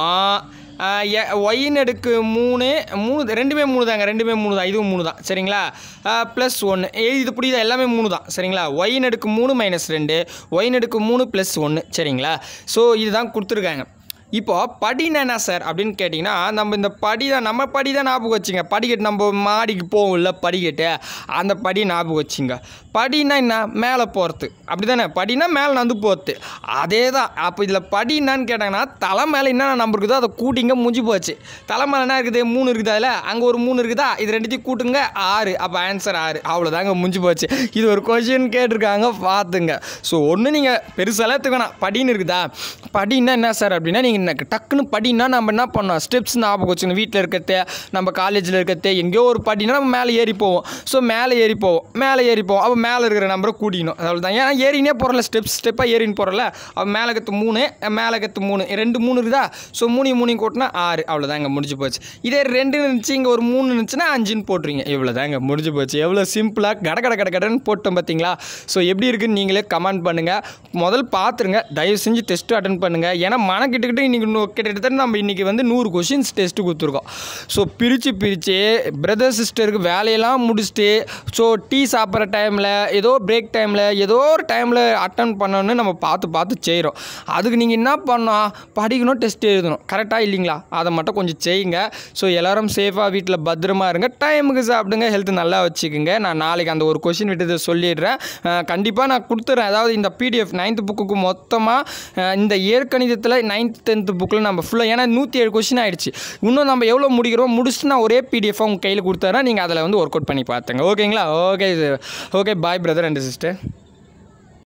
ஒயின் அடுக்கு மூணு மூணு ரெண்டுமே மூணு தாங்க ரெண்டுமே மூணு தான் இதுவும் மூணு தான் சரிங்களா ப்ளஸ் ஒன்று இது புரியுதா எல்லாமே மூணு தான் சரிங்களா ஒயின் அடுக்கு மூணு மைனஸ் ரெண்டு ஒயின் அடுக்கு மூணு ப்ளஸ் ஒன்று சரிங்களா ஸோ இதுதான் கொடுத்துருக்காங்க இப்போ படினா என்ன சார் அப்படின்னு கேட்டிங்கன்னா நம்ம இந்த படி தான் நம்ம படி தான் ஞாபகம் வச்சுங்க படிக்கட்டு நம்ம மாடிக்கு போவோம்ல படிக்கட்டு அந்த படி ஞாபகம் வச்சுங்க படினா என்ன மேலே போகிறது அப்படி தானே படினா மேலே நந்து போகிறது அதே தான் அப்போ இதில் படி என்னன்னு கேட்டாங்கன்னா தலை மேலே என்ன நம்பர் இருக்குதோ அதை கூட்டிங்க முடிஞ்சு போச்சு தலை மேலே என்ன இருக்குது மூணு இருக்குது அதில் அங்கே ஒரு மூணு இருக்குதா இது ரெண்டுத்தையும் கூட்டுங்க ஆறு அப்போ ஆன்சர் ஆறு அவ்வளோதாங்க முடிஞ்சு போச்சு இது ஒரு கொஷின் கேட்டிருக்காங்க பார்த்துங்க ஸோ ஒன்று நீங்கள் பெருசாலாம் எடுத்துக்க வேணாம் படின்னு இருக்குதா படின்னா என்ன சார் அப்படின்னா நீங்கள் எனக்கு டக்குன்னு படின்னா நம்ம என்ன பண்ணோம் ஸ்டெப்ஸ் ஞாபகம் வச்சுக்கணும் வீட்டில் இருக்கிறது நம்ம காலேஜில் இருக்கிறது எங்கேயோ ஒரு படினா நம்ம மேலே ஏறி போவோம் ஸோ மேலே ஏறி போவோம் மேலே ஏறி போவோம் அப்போ மேலே இருக்கிற நம்பரை கூட்டிக்கணும் அவ்வளோதான் ஏன்னா ஏறினே போகிறல ஸ்டெப் ஸ்டெப்பாக ஏறின்னு போகிறல அப்போ மேலே கற்று மூணு மேலே கற்று மூணு ரெண்டு மூணு இருக்குதா ஸோ மூணு மூணையும் கூட்டினா ஆறு அவ்வளோதாங்க முடிஞ்சு போச்சு இதே ரெண்டு இருந்துச்சு இங்கே ஒரு மூணு இருந்துச்சுன்னா அஞ்சுன்னு போட்டுருங்க இவ்வளோதாங்க முடிஞ்சு போச்சு எவ்வளோ சிம்பிளாக கட கட கட கடன்னு போட்டோம் பார்த்தீங்களா ஸோ எப்படி இருக்குன்னு நீங்களே கமெண்ட் பண்ணுங்கள் முதல் பார்த்துருங்க தயவு செஞ்சு டெஸ்ட்டு அட்டன் பண்ணுங்கள் ஏன்னா மனக்கிட்டுக்கிட்டு இன்றைக்கி கிட்டத்தட்ட நம்ம இன்றைக்கி வந்து நூறு கொஷின்ஸ் டெஸ்ட்டு கொடுத்துருக்கோம் ஸோ பிரித்து பிரித்து பிரதர் சிஸ்டருக்கு வேலையெல்லாம் முடிச்சுட்டு ஸோ டீ சாப்பிட்ற டைமில் ஏதோ பிரேக் டைமில் ஏதோ ஒரு டைமில் அட்டன் பண்ணணும்னு நம்ம பார்த்து பார்த்து செய்கிறோம் அதுக்கு நீங்கள் என்ன பண்ணணும் படிக்கணும் டெஸ்ட் எழுதணும் கரெக்டாக இல்லைங்களா அதை மட்டும் கொஞ்சம் செய்யுங்க ஸோ எல்லாரும் சேஃபாக வீட்டில் பத்திரமா இருங்க டைமுக்கு சாப்பிடுங்க ஹெல்த் நல்லா வச்சுக்கோங்க நான் நாளைக்கு அந்த ஒரு கொஷின் விட்டதை சொல்லிடுறேன் கண்டிப்பாக நான் கொடுத்துட்றேன் அதாவது இந்த பிடிஎஃப் நைன்த்து புக்குக்கு மொத்தமாக இந்த இயற்கணிதத்தில் நைன்த் டென்த்து புக்கில் நம்ம ஃபுல்லாக ஏன்னா நூற்றி ஏழு கொஷின் ஆயிடுச்சு இன்னும் நம்ம எவ்வளோ முடிக்கிறோம் முடிச்சுட்டு நான் ஒரே பிடிஎஃப் உங்கள் கையில் கொடுத்துறேன் நீங்கள் அதில் வந்து ஒர்க் அவுட் பண்ணி பார்த்துங்க ஓகேங்களா okay okay bye brother and sister